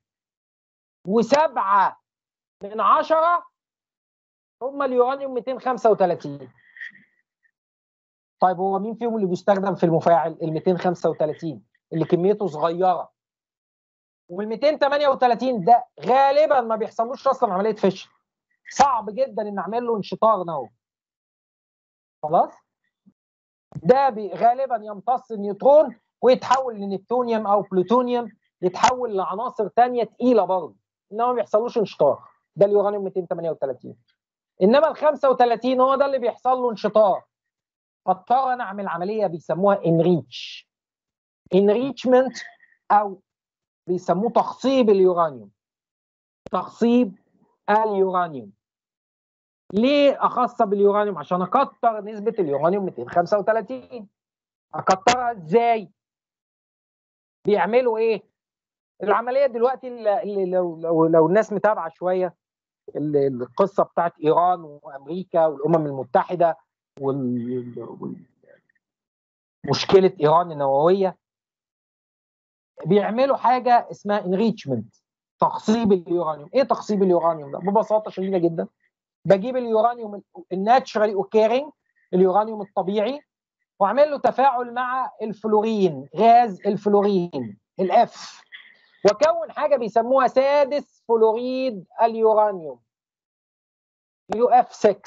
Speaker 1: و7 من 10 هم اليورانيوم 235 طيب هو مين فيهم اللي بيستخدم في المفاعل ال 235 اللي كميته صغيره وال 238 ده غالبا ما بيحصلوش اصلا عمليه فشل صعب جدا ان اعمل له انشطار نووي خلاص ده غالبا يمتص النيوترون ويتحول لنبتونيوم او بلوتونيوم يتحول لعناصر ثانيه ثقيله برضه انما ما بيحصلوش انشطار ده اليورانيوم 238 انما ال 35 هو ده اللي بيحصل له انشطار فاضطر انا اعمل عمليه بيسموها انريتش انريتشمنت او بيسموه تخصيب اليورانيوم تخصيب اليورانيوم ليه اخصب اليورانيوم عشان اكتر نسبه اليورانيوم 235 اكترها ازاي بيعملوا ايه العمليه دلوقتي اللي لو لو لو الناس متابعه شويه القصه بتاعت ايران وامريكا والامم المتحده ومشكله ايران النوويه بيعملوا حاجه اسمها انريتشمنت تخصيب اليورانيوم ايه تخصيب اليورانيوم ده ببساطه شديده جدا بجيب اليورانيوم الناتشرالي اوكيرنج اليورانيوم الطبيعي واعمل له تفاعل مع الفلورين غاز الفلورين الاف وكون حاجه بيسموها سادس فلوريد اليورانيوم يو اف 6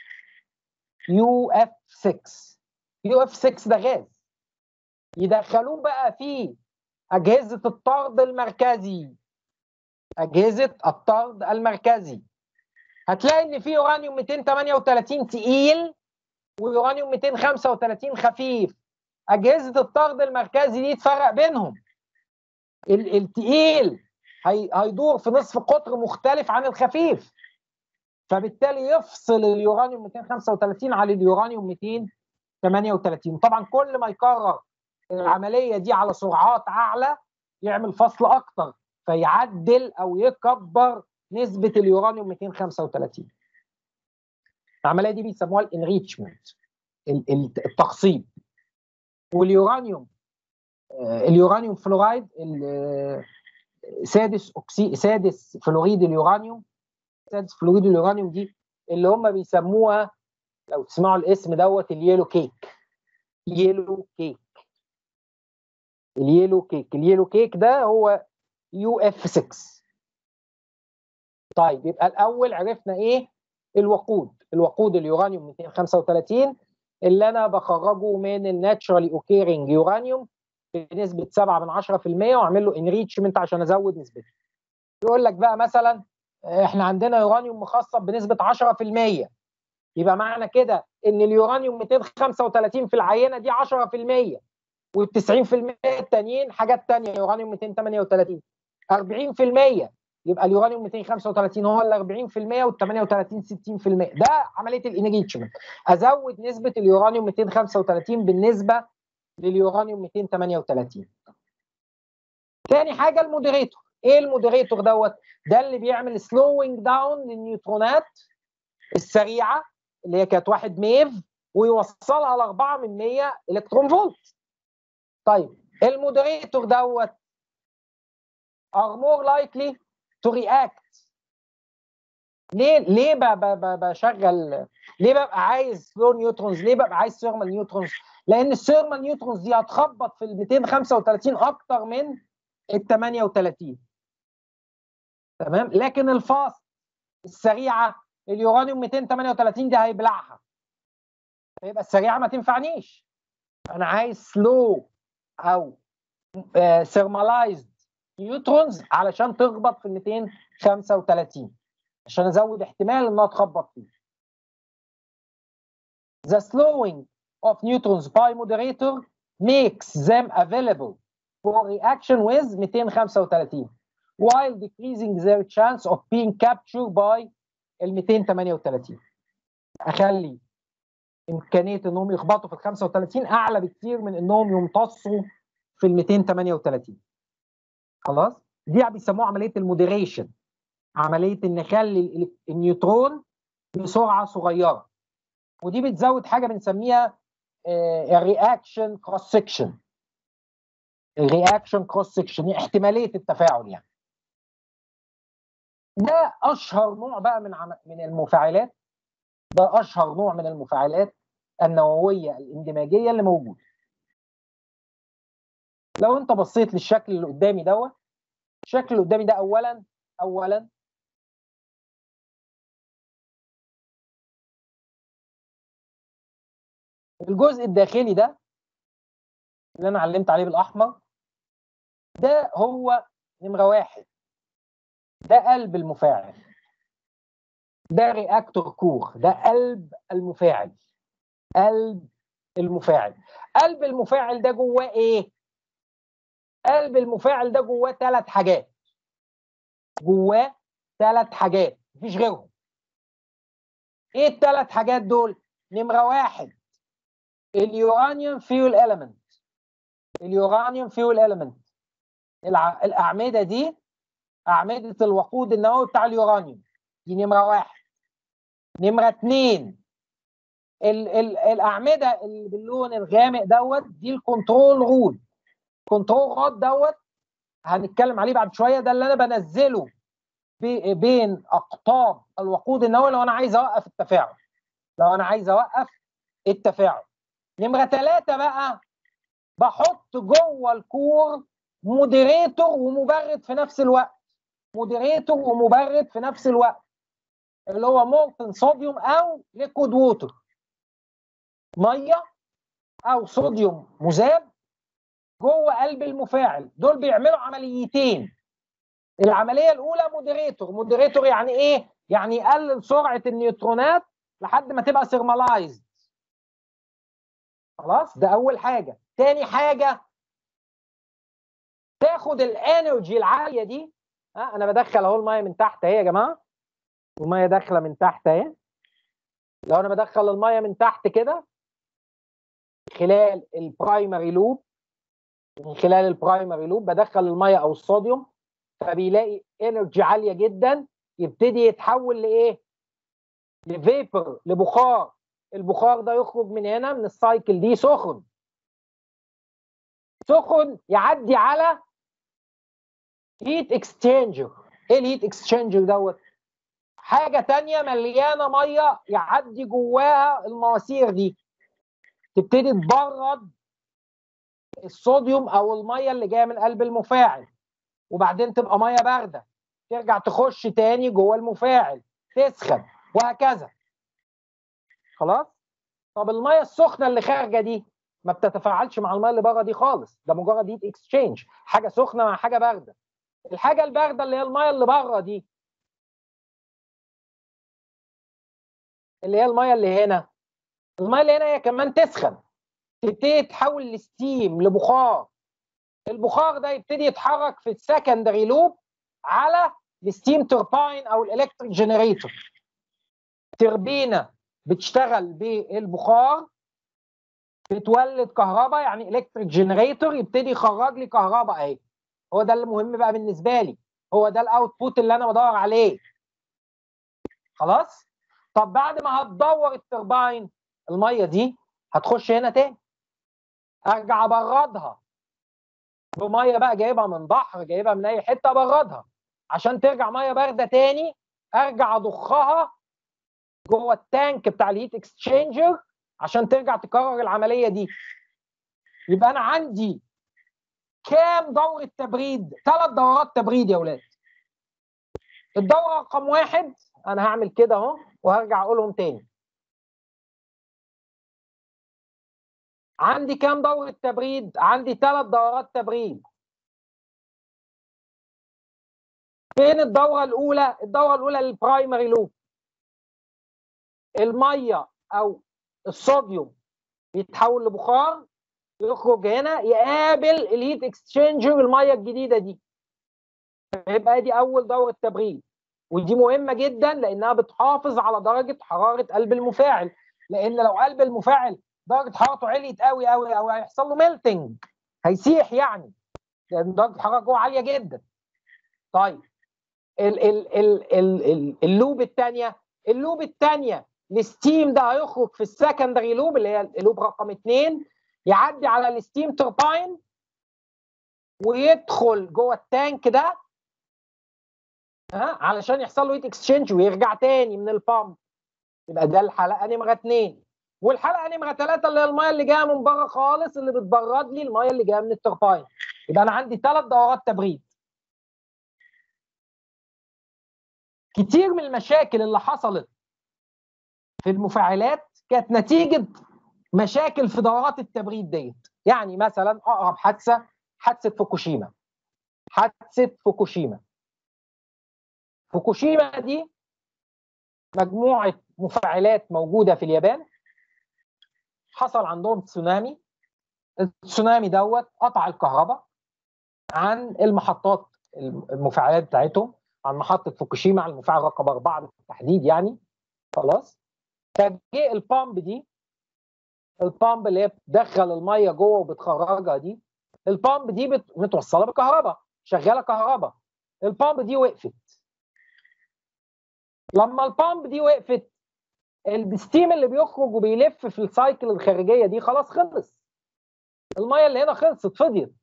Speaker 1: يو اف 6 يو اف 6 ده غاز يدخلوه بقى في اجهزه الطرد المركزي اجهزه الطرد المركزي هتلاقي ان في يورانيوم 238 تقيل ويورانيوم 235 خفيف اجهزه الطرد المركزي دي تفرق بينهم التقيل هي هيدور في نصف قطر مختلف عن الخفيف فبالتالي يفصل اليورانيوم 235 عن اليورانيوم 238 طبعا كل ما يكرر العمليه دي على سرعات اعلى يعمل فصل اكتر فيعدل او يكبر نسبه اليورانيوم 235 العمليه دي بيسموها الانريتشمنت التخصيب واليورانيوم اليورانيوم فلورايد سادس أكسي سادس فلوريد اليورانيوم سادس فلوريد اليورانيوم دي اللي هم بيسموها لو تسمعوا الاسم دوت اليلو كيك يلو كيك اليلو كيك اليلو كيك ده هو يو اف 6 طيب يبقى الاول عرفنا ايه الوقود الوقود اليورانيوم 235 اللي انا بخرجه من الناتشرالي اوكيرنج يورانيوم بنسبه 7 من 10% واعمل له انريتشمنت عشان ازود نسبته. يقول لك بقى مثلا احنا عندنا يورانيوم مخصب بنسبه 10% يبقى معنى كده ان اليورانيوم 235 في العينه دي 10% وال 90% التانيين حاجات ثانيه يورانيوم 238 40% يبقى اليورانيوم 235 هو ال 40% وال 38 60% ده عمليه الانريتشمنت ازود نسبه اليورانيوم 235 بالنسبه لليورانيوم 238 تاني حاجه المودريتور ايه المودريتور دوت ده اللي بيعمل سلوينج داون للنيوترونات السريعه اللي هي كانت 1 ميف ويوصلها ل 4 من 100 الكترون فولت طيب المودريتور دوت are more likely to react ليه ليه بشغل ليه ببقى عايز سلو نيوترونز ليه ببقى عايز ثيرمال نيوترونز لان الثيرمال نيوترونز دي هتخبط في ال 235 اكتر من ال 38 تمام لكن الفاست السريعه اليورانيوم 238 دي هيبلعها فيبقى السريعه ما تنفعنيش انا عايز سلو او ثيرمالايزد نيوترونز علشان تخبط في ال 235 عشان ازود احتمال انها تخبط فيه The slowing of neutrons by moderator makes them available for reaction with 235 while decreasing their chance of being captured by ال 238 اخلي امكانيه انهم يخبطوا في ال 35 اعلى بكتير من انهم يمتصوا في ال 238 خلاص دي بيسموها عمليه المودريشن عمليه ان نخلي النيوترون بسرعه صغيره ودي بتزود حاجه بنسميها الرياكشن كروس سكشن الرياكشن كروس سكشن احتماليه التفاعل يعني ده اشهر نوع بقى من عم... من المفاعلات ده اشهر نوع من المفاعلات النوويه الاندماجيه اللي موجوده لو انت بصيت للشكل اللي قدامي دوت الشكل اللي قدامي ده اولا اولا الجزء الداخلي ده اللي انا علمت عليه بالاحمر ده هو نمره واحد ده قلب المفاعل ده رياكتور كور ده قلب المفاعل قلب المفاعل قلب المفاعل ده جواه ايه قلب المفاعل ده جواه ثلاث حاجات جواه ثلاث حاجات مفيش غيرهم ايه الثلاث حاجات دول نمره واحد اليورانيوم فيول اليمنت اليورانيوم فيول اليمنت الع... الاعمده دي اعمده الوقود النووي بتاع اليورانيوم دي نمره واحد نمره اثنين ال... ال... الاعمده اللي باللون الغامق دوت دي الكنترول رود كنترول رود دوت هنتكلم عليه بعد شويه ده اللي انا بنزله بي... بين اقطاب الوقود النووي لو انا عايز اوقف التفاعل لو انا عايز اوقف التفاعل نمره ثلاثه بقى بحط جوه الكور مودريتور ومبرد في نفس الوقت مودريتور ومبرد في نفس الوقت اللي هو مولتن صوديوم او ليكويد ووتر ميه او صوديوم مذاب جوه قلب المفاعل دول بيعملوا عمليتين العمليه الاولى مودريتور مودريتور يعني ايه يعني يقلل سرعه النيوترونات لحد ما تبقى سيرمالايزد خلاص ده اول حاجه تاني حاجه تاخد الانرجي العاليه دي ها انا بدخل اهو الميه من تحت اهي يا جماعه الميه داخله من تحت اهي لو انا بدخل الميه من تحت كده خلال البرايمري لوب من خلال البرايمري لوب بدخل الميه او الصوديوم فبيلاقي انرجي عاليه جدا يبتدي يتحول لايه؟ لفيبر لبخار البخار ده يخرج من هنا من السايكل دي سخن سخن يعدي على هيت اكستشينجر ايه الهيت اكستشينجر دوت حاجه تانية مليانه ميه يعدي جواها المواسير دي تبتدي تبرد الصوديوم او الميه اللي جايه من قلب المفاعل وبعدين تبقى ميه بارده ترجع تخش تاني جوه المفاعل تسخن وهكذا خلاص طب الميه السخنه اللي خارجه دي ما بتتفاعلش مع الميه اللي بره دي خالص ده مجرد هيت اكسشينج حاجه سخنه مع حاجه بارده الحاجه البارده اللي هي الميه اللي بره دي اللي هي الميه اللي هنا الميه اللي هنا هي كمان تسخن تبتدي تتحول لستيم لبخار البخار ده يبتدي يتحرك في السكندري لوب على الستيم تورباين او الالكتريك جنريتور تربينه بتشتغل بالبخار بتولد كهرباء يعني الكتريك جنريتور يبتدي يخرج لي كهرباء اهي هو ده المهم بقى بالنسبه لي هو ده الاوتبوت اللي انا بدور عليه خلاص طب بعد ما هتدور الترباين الميه دي هتخش هنا تاني ارجع ابردها بميه بقى جايبها من بحر جايبها من اي حته ابردها عشان ترجع ميه بارده تاني ارجع اضخها جوه التانك بتاع الهيت اكسشينجر عشان ترجع تكرر العمليه دي يبقى انا عندي كام دوره تبريد ثلاث دورات تبريد يا ولاد الدوره رقم واحد انا هعمل كده اهو وهرجع اقولهم تاني عندي كام دورة تبريد؟ عندي ثلاث دورات تبريد. فين الدورة الأولى؟ الدورة الأولى للبرايمري لوب. المية أو الصوديوم بيتحول لبخار يخرج هنا يقابل الهيت اكسشينجر المية الجديدة دي. يبقى دي أول دورة تبريد. ودي مهمة جدا لأنها بتحافظ على درجة حرارة قلب المفاعل. لأن لو قلب المفاعل درجه حرارته عليت قوي قوي او هيحصل له ميلتنج هيسيح يعني لان درجه الحراره جوه عاليه جدا طيب ال ال ال ال ال اللوب الثانيه اللوب الثانيه الستيم ده هيخرج في السكندري لوب اللي هي اللوب رقم اثنين يعدي على الستيم تورباين ويدخل جوه التانك ده ها علشان يحصل له هيت اكسشينج ويرجع تاني من البامب يبقى ده الحلقه نمره اثنين والحلقه نمره ثلاثه اللي هي الميه اللي جايه من بره خالص اللي بتبرد لي الميه اللي جايه من الترباين يبقى انا عندي ثلاث دورات تبريد كتير من المشاكل اللي حصلت في المفاعلات كانت نتيجه مشاكل في دورات التبريد ديت يعني مثلا اقرب حادثه حادثه فوكوشيما حادثه فوكوشيما فوكوشيما دي مجموعه مفاعلات موجوده في اليابان حصل عندهم تسونامي التسونامي دوت قطع الكهرباء عن المحطات المفاعلات بتاعتهم عن محطه فوكوشيما عن المفاعل رقم اربعه بالتحديد يعني خلاص فجه البامب دي البامب اللي هي بتدخل الميه جوه وبتخرجها دي البامب دي بت... متوصله بكهرباء شغاله كهرباء البامب دي وقفت لما البامب دي وقفت الستيم اللي بيخرج وبيلف في السايكل الخارجيه دي خلاص خلص الميه اللي هنا خلصت فضيت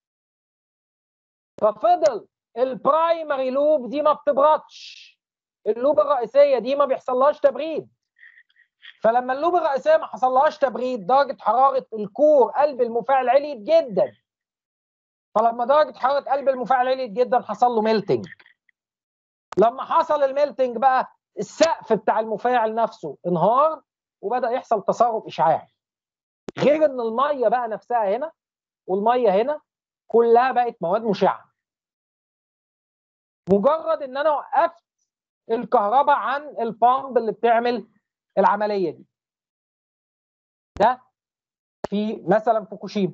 Speaker 1: ففضل البرايمري لوب دي ما بتبردش اللوب الرئيسيه دي ما بيحصلهاش تبريد فلما اللوب الرئيسيه ما حصلهاش تبريد درجه حراره الكور قلب المفاعل عليت جدا فلما درجه حراره قلب المفاعل عليت جدا حصل له ميلتنج لما حصل الميلتنج بقى السقف بتاع المفاعل نفسه انهار وبدا يحصل تسرب اشعاعي غير ان الميه بقى نفسها هنا والميه هنا كلها بقت مواد مشعه مجرد ان انا وقفت الكهرباء عن البامب اللي بتعمل العمليه دي ده في مثلا فوكوشيما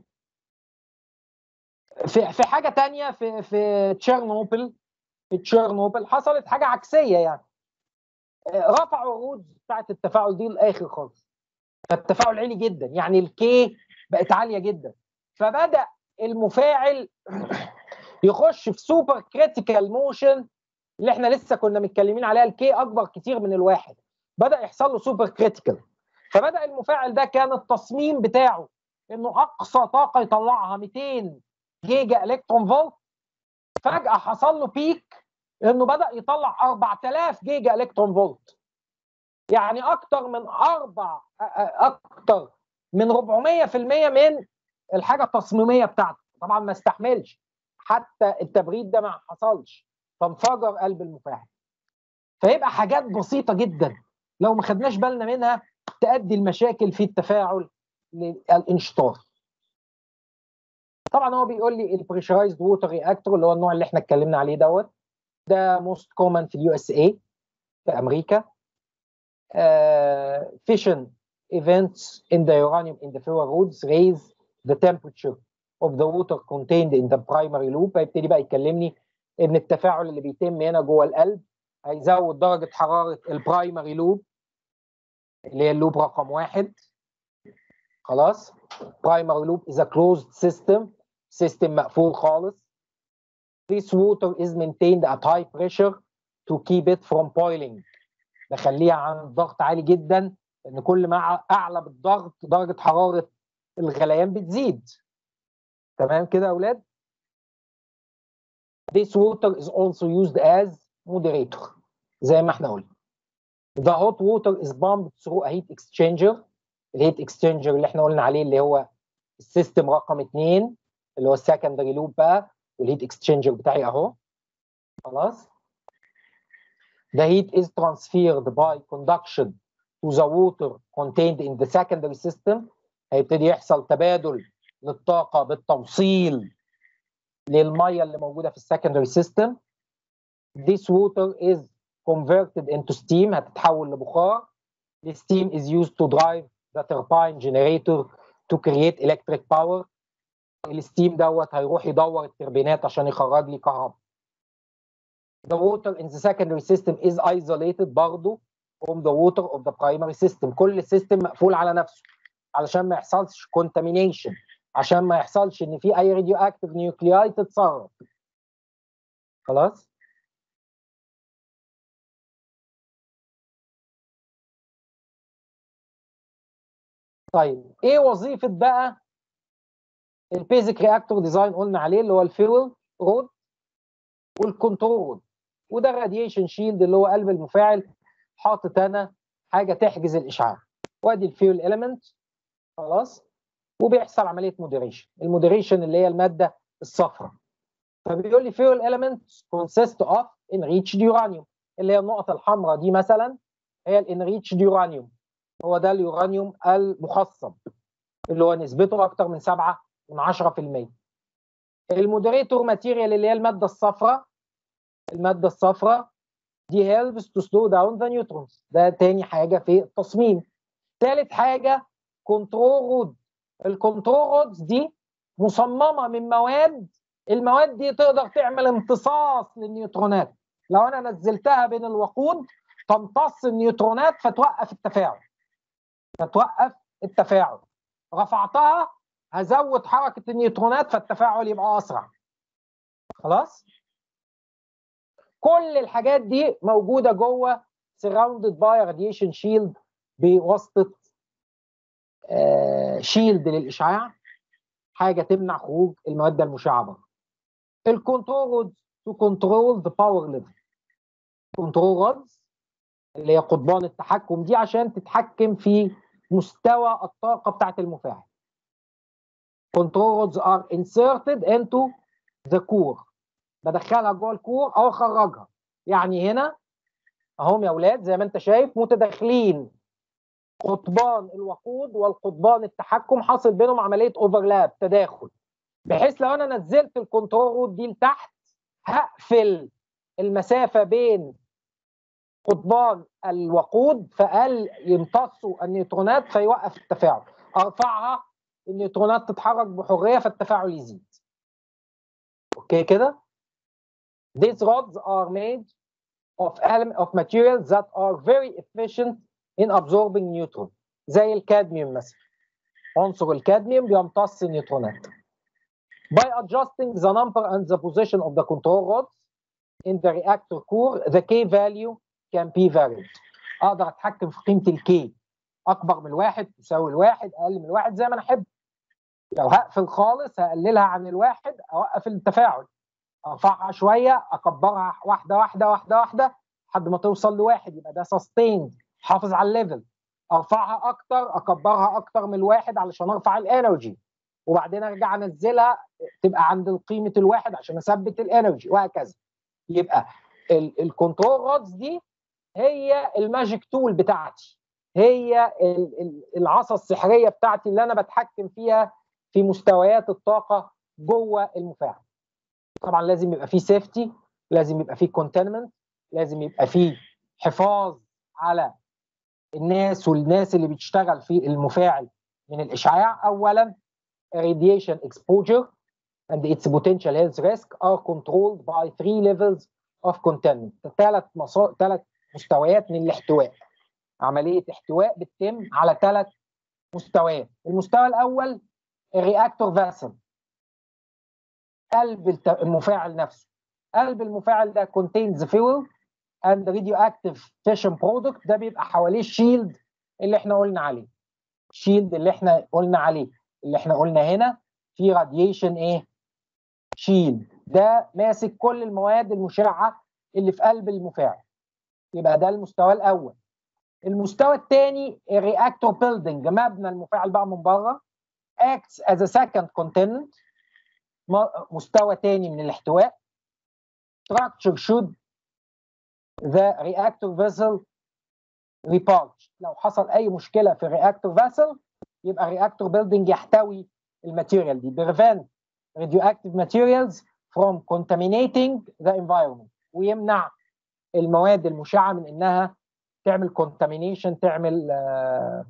Speaker 1: في في حاجه تانية في في تشيرنوبل في تشيرنوبل حصلت حاجه عكسيه يعني رفعوا الرودز بتاعت التفاعل دي للاخر خالص فالتفاعل عالي جدا يعني الكي بقت عاليه جدا فبدا المفاعل يخش في سوبر كريتيكال موشن اللي احنا لسه كنا متكلمين عليها الكي اكبر كتير من الواحد بدا يحصل له سوبر كريتيكال فبدا المفاعل ده كان التصميم بتاعه انه اقصى طاقه يطلعها 200 جيجا الكترون فولت فجاه حصل له بيك انه بدا يطلع 4000 جيجا الكترون فولت يعني اكتر من اربع اكتر من 400% من الحاجه التصميميه بتاعته طبعا ما استحملش حتى التبريد ده ما حصلش فانفجر قلب المفاعل فيبقى حاجات بسيطه جدا لو ما خدناش بالنا منها تؤدي المشاكل في التفاعل للانشطار طبعا هو بيقول لي البريشرايزد ووتر رياكتور اللي هو النوع اللي احنا اتكلمنا عليه دوت ده موست كومن في اليو اس اي في امريكا fission events in the uranium in the fuel rods raise the temperature of the water contained in the primary loop هيبتدي بقى يكلمني ان التفاعل اللي بيتم هنا جوه القلب هيزود درجه حراره البرايمري لوب اللي هي اللوب رقم واحد خلاص primary loop is a closed system system مقفول خالص this water is maintained at high pressure to keep it from boiling نخليها عن ضغط عالي جدا لان كل ما اعلى بالضغط درجه حراره الغليان بتزيد تمام كده يا اولاد this water is also used as moderator زي ما احنا قلنا the hot water is pumped through a heat exchanger الهيت اكسشينجر اللي احنا قلنا عليه اللي هو السيستم رقم اثنين اللي هو السكندري لوب بقى والهيت اكسشينجر بتاعي اهو خلاص the heat is transferred by conduction to the water contained in the secondary system هيبتدي يحصل تبادل للطاقه بالتوصيل للميه اللي موجوده في السكندري system this water is converted into steam هتتحول لبخار the steam is used to drive the turbine generator to create electric power الستيم دوت هيروح يدور التربينات عشان يخرج لي كهرباء the water in the secondary system is isolated برضه from the water of the primary system كل سيستم مقفول على نفسه علشان ما يحصلش contamination عشان ما يحصلش ان في اي راديو اكتيف نيوكلياي تتسرب خلاص طيب ايه وظيفه بقى البيزك رياكتور ديزاين قلنا عليه اللي هو الفيول رود والكنترول رود وده الراديشن شيلد اللي هو قلب المفاعل حاطط انا حاجه تحجز الاشعاع وادي الفيول اليمنت خلاص وبيحصل عمليه مودريشن المودريشن اللي هي الماده الصفراء فبيقول لي فيول اليمنت كونسيست اوف انريتشد يورانيوم اللي هي النقط الحمراء دي مثلا هي الانريتشد يورانيوم هو ده اليورانيوم المخصب اللي هو نسبته اكتر من 7 من 10% المودريتور ماتيريال اللي هي الماده الصفراء الماده الصفراء دي هيلبس تو سلو داون ذا نيوترونز ده تاني حاجه في التصميم ثالث حاجه كنترول رود الكنترول رودز دي مصممه من مواد المواد دي تقدر تعمل امتصاص للنيوترونات لو انا نزلتها بين الوقود تمتص النيوترونات فتوقف التفاعل فتوقف التفاعل رفعتها هزود حركه النيوترونات فالتفاعل يبقى اسرع خلاص كل الحاجات دي موجوده جوه surrounded by radiation shield بواسطه شيلد للاشعاع حاجه تمنع خروج المواد المشعه بره الكنترول رودز تو كنترول ذا باور ليفل كنترول رودز اللي هي قضبان التحكم دي عشان تتحكم في مستوى الطاقه بتاعه المفاعل control rods are inserted into the core بدخلها جوه الكور او اخرجها يعني هنا اهم يا اولاد زي ما انت شايف متداخلين قطبان الوقود والقطبان التحكم حاصل بينهم عمليه اوفرلاب تداخل بحيث لو انا نزلت الكنترول رود دي لتحت هقفل المسافه بين قطبان الوقود فقال يمتصوا النيوترونات فيوقف التفاعل ارفعها النيوترونات تتحرك بحريه فالتفاعل يزيد اوكي كده These rods are made of element of materials that are very efficient in absorbing neutron زي الكادميوم مثلا عنصر الكادميوم بيمتص النيوترونات By adjusting the number and the position of the control rods in the reactor core, the K value can be varied. اقدر اتحكم في قيمه الكي اكبر من الواحد تساوي الواحد اقل من الواحد زي ما انا احب. لو هقفل خالص هقللها عن الواحد اوقف التفاعل. ارفعها شويه اكبرها واحده واحده واحده واحده لحد ما توصل لواحد يبقى ده سستيند حافظ على الليفل. ارفعها اكتر اكبرها اكتر من الواحد علشان ارفع الانرجي. وبعدين ارجع انزلها تبقى عند قيمه الواحد عشان اثبت الانرجي وهكذا. يبقى الكنترول رودز دي هي الماجيك تول بتاعتي هي العصا السحريه بتاعتي اللي انا بتحكم فيها في مستويات الطاقه جوه المفاعل طبعا لازم يبقى فيه سيفتي لازم يبقى فيه كونتينمنت لازم يبقى فيه حفاظ على الناس والناس اللي بتشتغل في المفاعل من الاشعاع اولا radiation exposure and its potential health risk are controlled by three levels of containment ثلاث مصا... ثلاث مستويات من الاحتواء عمليه احتواء بتتم على ثلاث مستويات المستوى الاول الرياكتور فاسل قلب المفاعل نفسه قلب المفاعل ده contains fuel and radioactive fission product ده بيبقى حواليه الشيلد اللي احنا قلنا عليه الشيلد اللي احنا قلنا عليه اللي احنا قلنا هنا في راديشن ايه شيلد ده ماسك كل المواد المشعه اللي في قلب المفاعل يبقى ده المستوى الاول المستوى الثاني الرياكتور بيلدينج مبنى المفاعل بقى من بره acts as a second containment مستوى ثاني من الاحتواء structure should the reactor vessel repulge لو حصل اي مشكله في الرياكتور فاسل يبقى الرياكتور بيلدينج يحتوي الماتيريال دي prevent radioactive materials from contaminating the environment ويمنع المواد المشعه من انها تعمل contamination تعمل uh,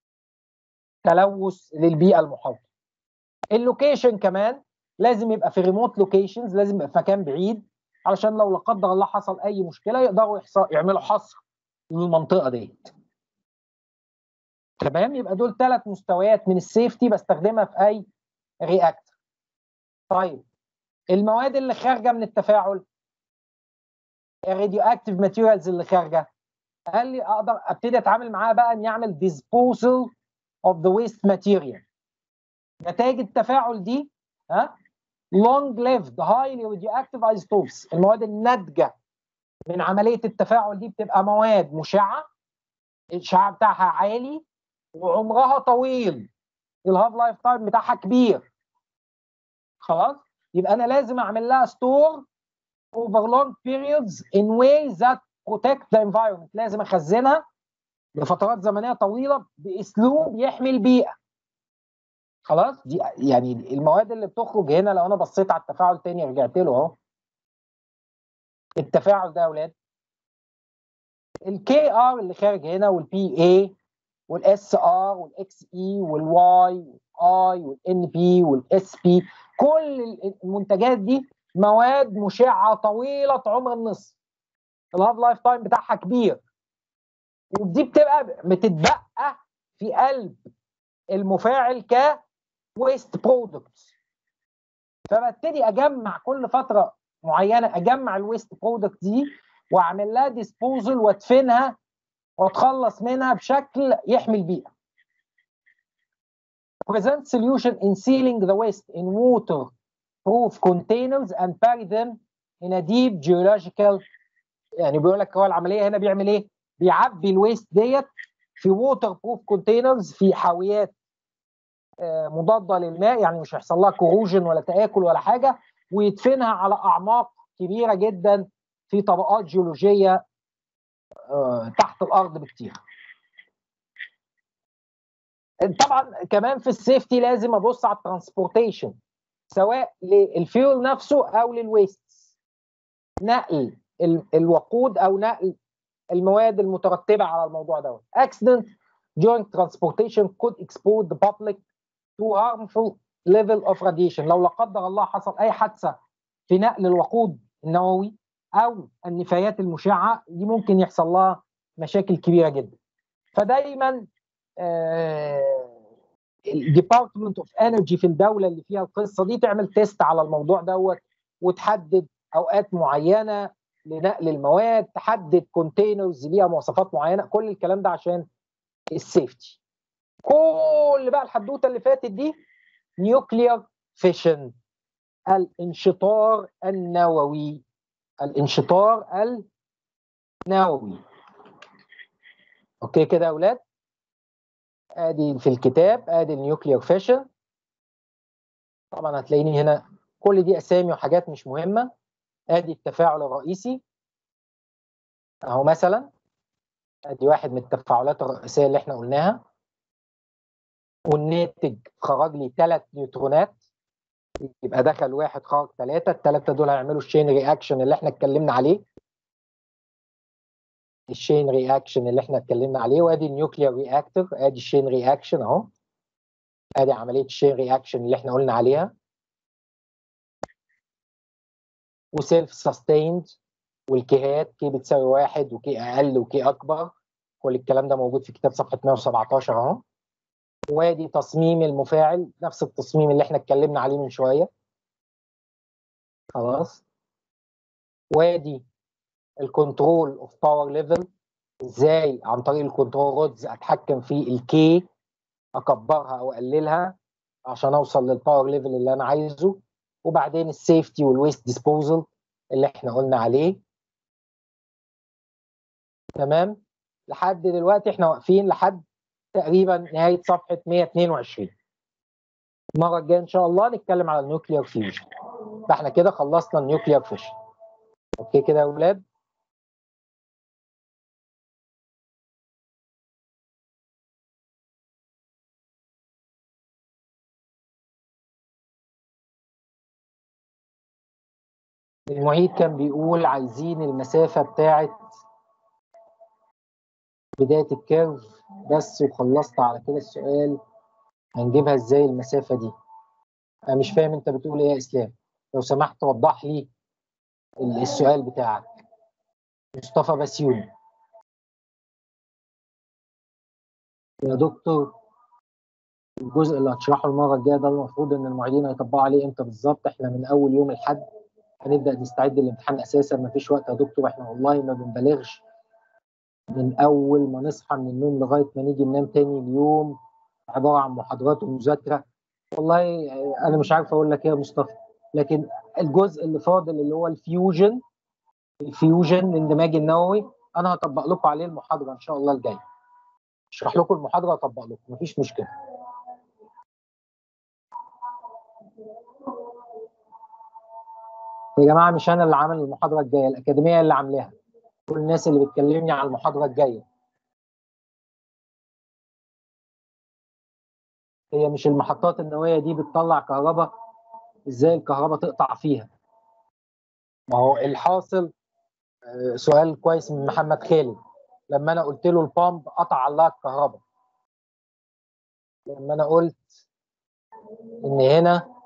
Speaker 1: تلوث للبيئه المحيطه. اللوكيشن كمان لازم يبقى في ريموت لوكيشنز لازم يبقى في مكان بعيد علشان لو لا قدر الله حصل اي مشكله يقدروا يعملوا حصر للمنطقه ديت. تمام يبقى دول ثلاث مستويات من السيفتي بستخدمها في اي رياكتور. طيب المواد اللي خارجه من التفاعل الراديو اكتيف ماتيريالز اللي خارجه قال لي اقدر ابتدي اتعامل معاها بقى اني اعمل disposal of the waste material نتائج التفاعل دي ها long lived highly radioactive isotopes المواد الناتجه من عمليه التفاعل دي بتبقى مواد مشعه الاشعاع بتاعها عالي وعمرها طويل الهاف لايف تايم بتاعها كبير خلاص يبقى انا لازم اعمل لها ستور over long periods in ways that protect the environment لازم اخزنها لفترات زمنيه طويله باسلوب يحمي البيئه خلاص دي يعني المواد اللي بتخرج هنا لو انا بصيت على التفاعل تاني رجعت له اهو التفاعل ده يا اولاد الكي ار اللي خارج هنا والبي اي والاس ار والاكس اي والواي والاي والان بي والاس بي كل المنتجات دي مواد مشعه طويله عمر النصف الهاف لايف تايم بتاعها كبير ودي بتبقى بتتبقى في قلب المفاعل ك ويست برودكتس فببتدي اجمع كل فتره معينه اجمع الويست برودكت دي واعمل لها ديسبوزل وادفنها واتخلص منها بشكل يحمي البيئه. Present solution in sealing the waste in water-proof containers and bury them in a deep geological يعني بيقول لك هو العمليه هنا بيعمل ايه؟ بيعبي الويست ديت في ووتر بروف كونتينرز في حاويات مضاده للماء يعني مش هيحصل لها كوروجن ولا تاكل ولا حاجه ويدفنها على اعماق كبيره جدا في طبقات جيولوجيه تحت الارض بكتير. طبعا كمان في السيفتي لازم ابص على الترانسبورتيشن سواء للفيول نفسه او للويست نقل الوقود او نقل المواد المترتبه على الموضوع دوت. Accident during transportation could expose the public to harmful level of radiation لو لا قدر الله حصل اي حادثه في نقل الوقود النووي او النفايات المشعه دي ممكن يحصل لها مشاكل كبيره جدا. فدايما الديبارتمنت اوف انرجي في الدوله اللي فيها القصه دي تعمل تيست على الموضوع دوت وتحدد اوقات معينه لنقل المواد تحدد كونتينرز ليها مواصفات معينه كل الكلام ده عشان السيفتي كل بقى الحدوته اللي فاتت دي نيوكليير فيشن الانشطار النووي الانشطار النووي اوكي كده يا اولاد ادي في الكتاب ادي النيوكليير فيشن طبعا هتلاقيني هنا كل دي اسامي وحاجات مش مهمه ادي التفاعل الرئيسي اهو مثلا ادي واحد من التفاعلات الرئيسيه اللي احنا قلناها والناتج خرج لي ثلاث نيوترونات يبقى دخل واحد خرج ثلاثه الثلاثه دول هيعملوا الشين رياكشن اللي احنا اتكلمنا عليه الشين رياكشن اللي احنا اتكلمنا عليه وادي النيوكليير رياكتور ادي الشين رياكشن اهو ادي عمليه الشين رياكشن اللي احنا قلنا عليها وسيلف سستيند والكيهات كي بتساوي واحد وكي اقل وكي اكبر كل الكلام ده موجود في كتاب صفحه 117 اهو وادي تصميم المفاعل نفس التصميم اللي احنا اتكلمنا عليه من شويه خلاص وادي الكنترول اوف باور ليفل ازاي عن طريق الكنترول رودز اتحكم في الكي اكبرها او اقللها عشان اوصل للباور ليفل اللي انا عايزه وبعدين السيفتي والويست ديسبوزل اللي احنا قلنا عليه تمام لحد دلوقتي احنا واقفين لحد تقريبا نهايه صفحه 122 المره الجايه ان شاء الله نتكلم على النيوكليير فيوجن فاحنا كده خلصنا النيوكليير فيشن اوكي كده يا اولاد المعيد كان بيقول عايزين المسافة بتاعت بداية الكيرف بس وخلصت على كده السؤال هنجيبها ازاي المسافة دي انا مش فاهم انت بتقول ايه يا اسلام لو سمحت وضح لي السؤال بتاعك مصطفى بسيوني يا دكتور الجزء اللي هتشرحه المرة الجاية ده المفروض ان المعيدين هيطبقوا عليه امتى بالظبط احنا من اول يوم الحد هنبدا نستعد للامتحان اساسا ما فيش وقت يا دكتور احنا والله ما بنبالغش من اول ما نصحى من النوم لغايه ما نيجي ننام تاني اليوم عباره عن محاضرات ومذاكره والله انا مش عارف اقول لك ايه يا مصطفى لكن الجزء اللي فاضل اللي هو الفيوجن الفيوجن الاندماج النووي انا هطبق لكم عليه المحاضره ان شاء الله الجايه اشرح لكم المحاضره واطبق لكم مفيش مشكله يا جماعه مش انا اللي عامل المحاضره الجايه الاكاديميه اللي عاملاها كل الناس اللي بتكلمني على المحاضره الجايه هي مش المحطات النوويه دي بتطلع كهرباء ازاي الكهرباء تقطع فيها ما هو الحاصل سؤال كويس من محمد خالد لما انا قلت له البامب قطع الله الكهرباء لما انا قلت ان هنا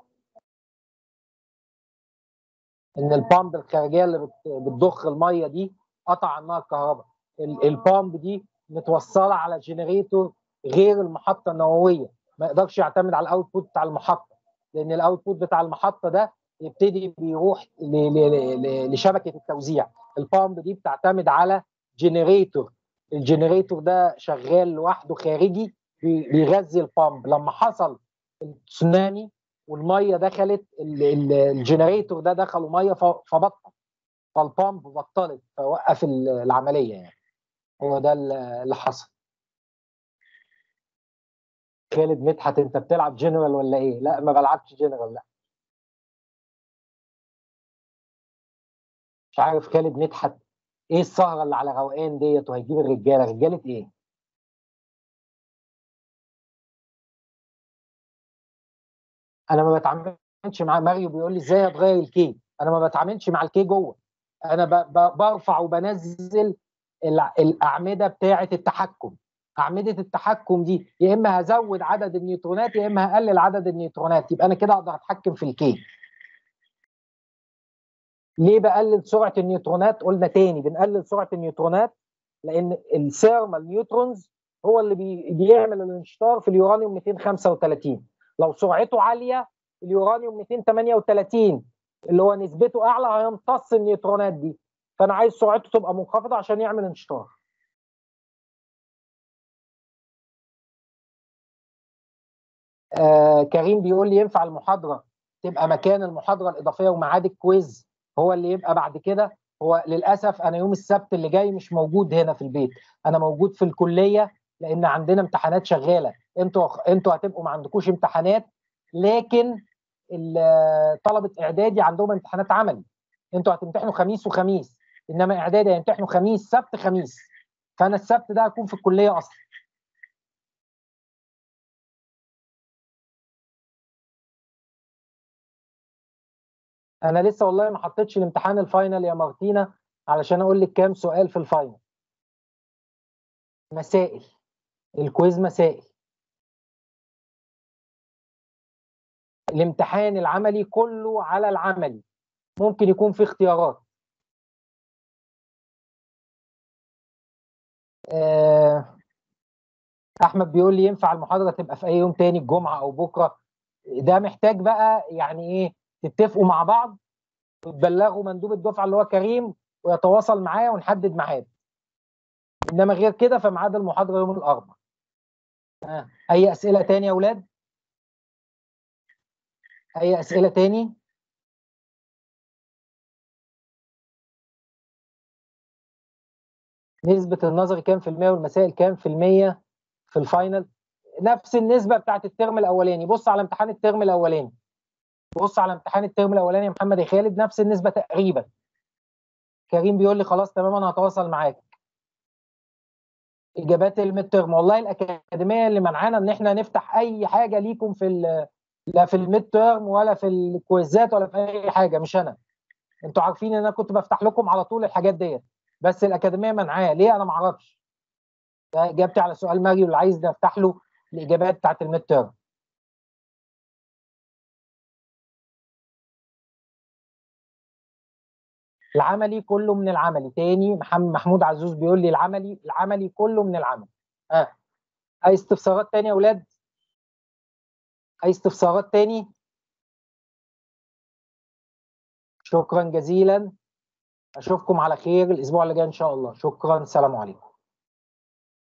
Speaker 1: ان البامب الخارجيه اللي بتضخ الميه دي قطع عنها الكهرباء البامب دي متوصله على جنريتور غير المحطه النوويه ما يقدرش يعتمد على الاوتبوت بتاع المحطه لان الاوتبوت بتاع المحطه ده يبتدي بيروح لشبكه التوزيع البامب دي بتعتمد على جنريتور الجنريتور ده شغال لوحده خارجي بيغذي البامب لما حصل التسونامي والميه دخلت الجنريتور ده دخلوا ميه فبطل فالبامب بطلت فوقف العمليه يعني هو ده اللي حصل خالد مدحت انت بتلعب جنرال ولا ايه؟ لا ما بلعبش جنرال لا مش عارف خالد مدحت ايه السهره اللي على روقان ديت وهيجيب الرجاله رجاله ايه؟ انا ما بتعاملش مع ماريو بيقول لي ازاي هتغير الكي انا ما بتعاملش مع الكي جوه انا برفع وبنزل الاعمده بتاعه التحكم اعمده التحكم دي يا اما هزود عدد النيوترونات يا اما هقلل عدد النيوترونات يبقى انا كده اقدر اتحكم في الكي ليه بقلل سرعه النيوترونات قلنا تاني بنقلل سرعه النيوترونات لان الثيرمال نيوترونز هو اللي بي بيعمل الانشطار في اليورانيوم 235 لو سرعته عاليه اليورانيوم 238 اللي هو نسبته اعلى هيمتص النيوترونات دي فانا عايز سرعته تبقى منخفضه عشان يعمل انشطار آه كريم بيقول لي ينفع المحاضره تبقى مكان المحاضره الاضافيه وميعاد الكويز هو اللي يبقى بعد كده هو للاسف انا يوم السبت اللي جاي مش موجود هنا في البيت انا موجود في الكليه لان عندنا امتحانات شغاله انتوا انتوا هتبقوا ما عندكوش امتحانات لكن طلبه اعدادي عندهم امتحانات عملي انتوا هتمتحنوا خميس وخميس انما اعدادي هيمتحنوا خميس سبت خميس فانا السبت ده هكون في الكليه اصلا انا لسه والله ما حطيتش الامتحان الفاينل يا مارتينا علشان اقول لك كام سؤال في الفاينل مسائل الكويز مسائل الامتحان العملي كله على العملي ممكن يكون في اختيارات آه، احمد بيقول لي ينفع المحاضره تبقى في اي يوم تاني الجمعه او بكره ده محتاج بقى يعني ايه تتفقوا مع بعض وتبلغوا مندوب الدفعه اللي هو كريم ويتواصل معايا ونحدد ميعاد انما غير كده فميعاد المحاضره يوم الاربعاء آه. اي اسئله تاني يا اولاد اي اسئله تاني نسبة النظري كام في المية والمسائل كام في المية في الفاينل نفس النسبة بتاعت الترم الأولاني بص على امتحان الترم الأولاني بص على امتحان الترم الأولاني يا محمد يا خالد نفس النسبة تقريبا كريم بيقول لي خلاص تمام أنا هتواصل معاك إجابات الميد ترم والله الأكاديمية اللي منعانا إن إحنا نفتح أي حاجة ليكم في لا في الميد تيرم ولا في الكويزات ولا في اي حاجه مش انا انتوا عارفين ان انا كنت بفتح لكم على طول الحاجات ديت بس الاكاديميه منعاه ليه انا ما اعرفش ده اجابتي على سؤال ماريو اللي عايز نفتح له الاجابات بتاعت الميد تيرم العملي كله من العملي تاني محمود عزوز بيقول لي العملي العملي كله من العمل اه اي استفسارات تانية يا اولاد اي استفسارات تاني شكرا جزيلا اشوفكم على خير الاسبوع اللي جاي ان شاء الله شكرا سلام عليكم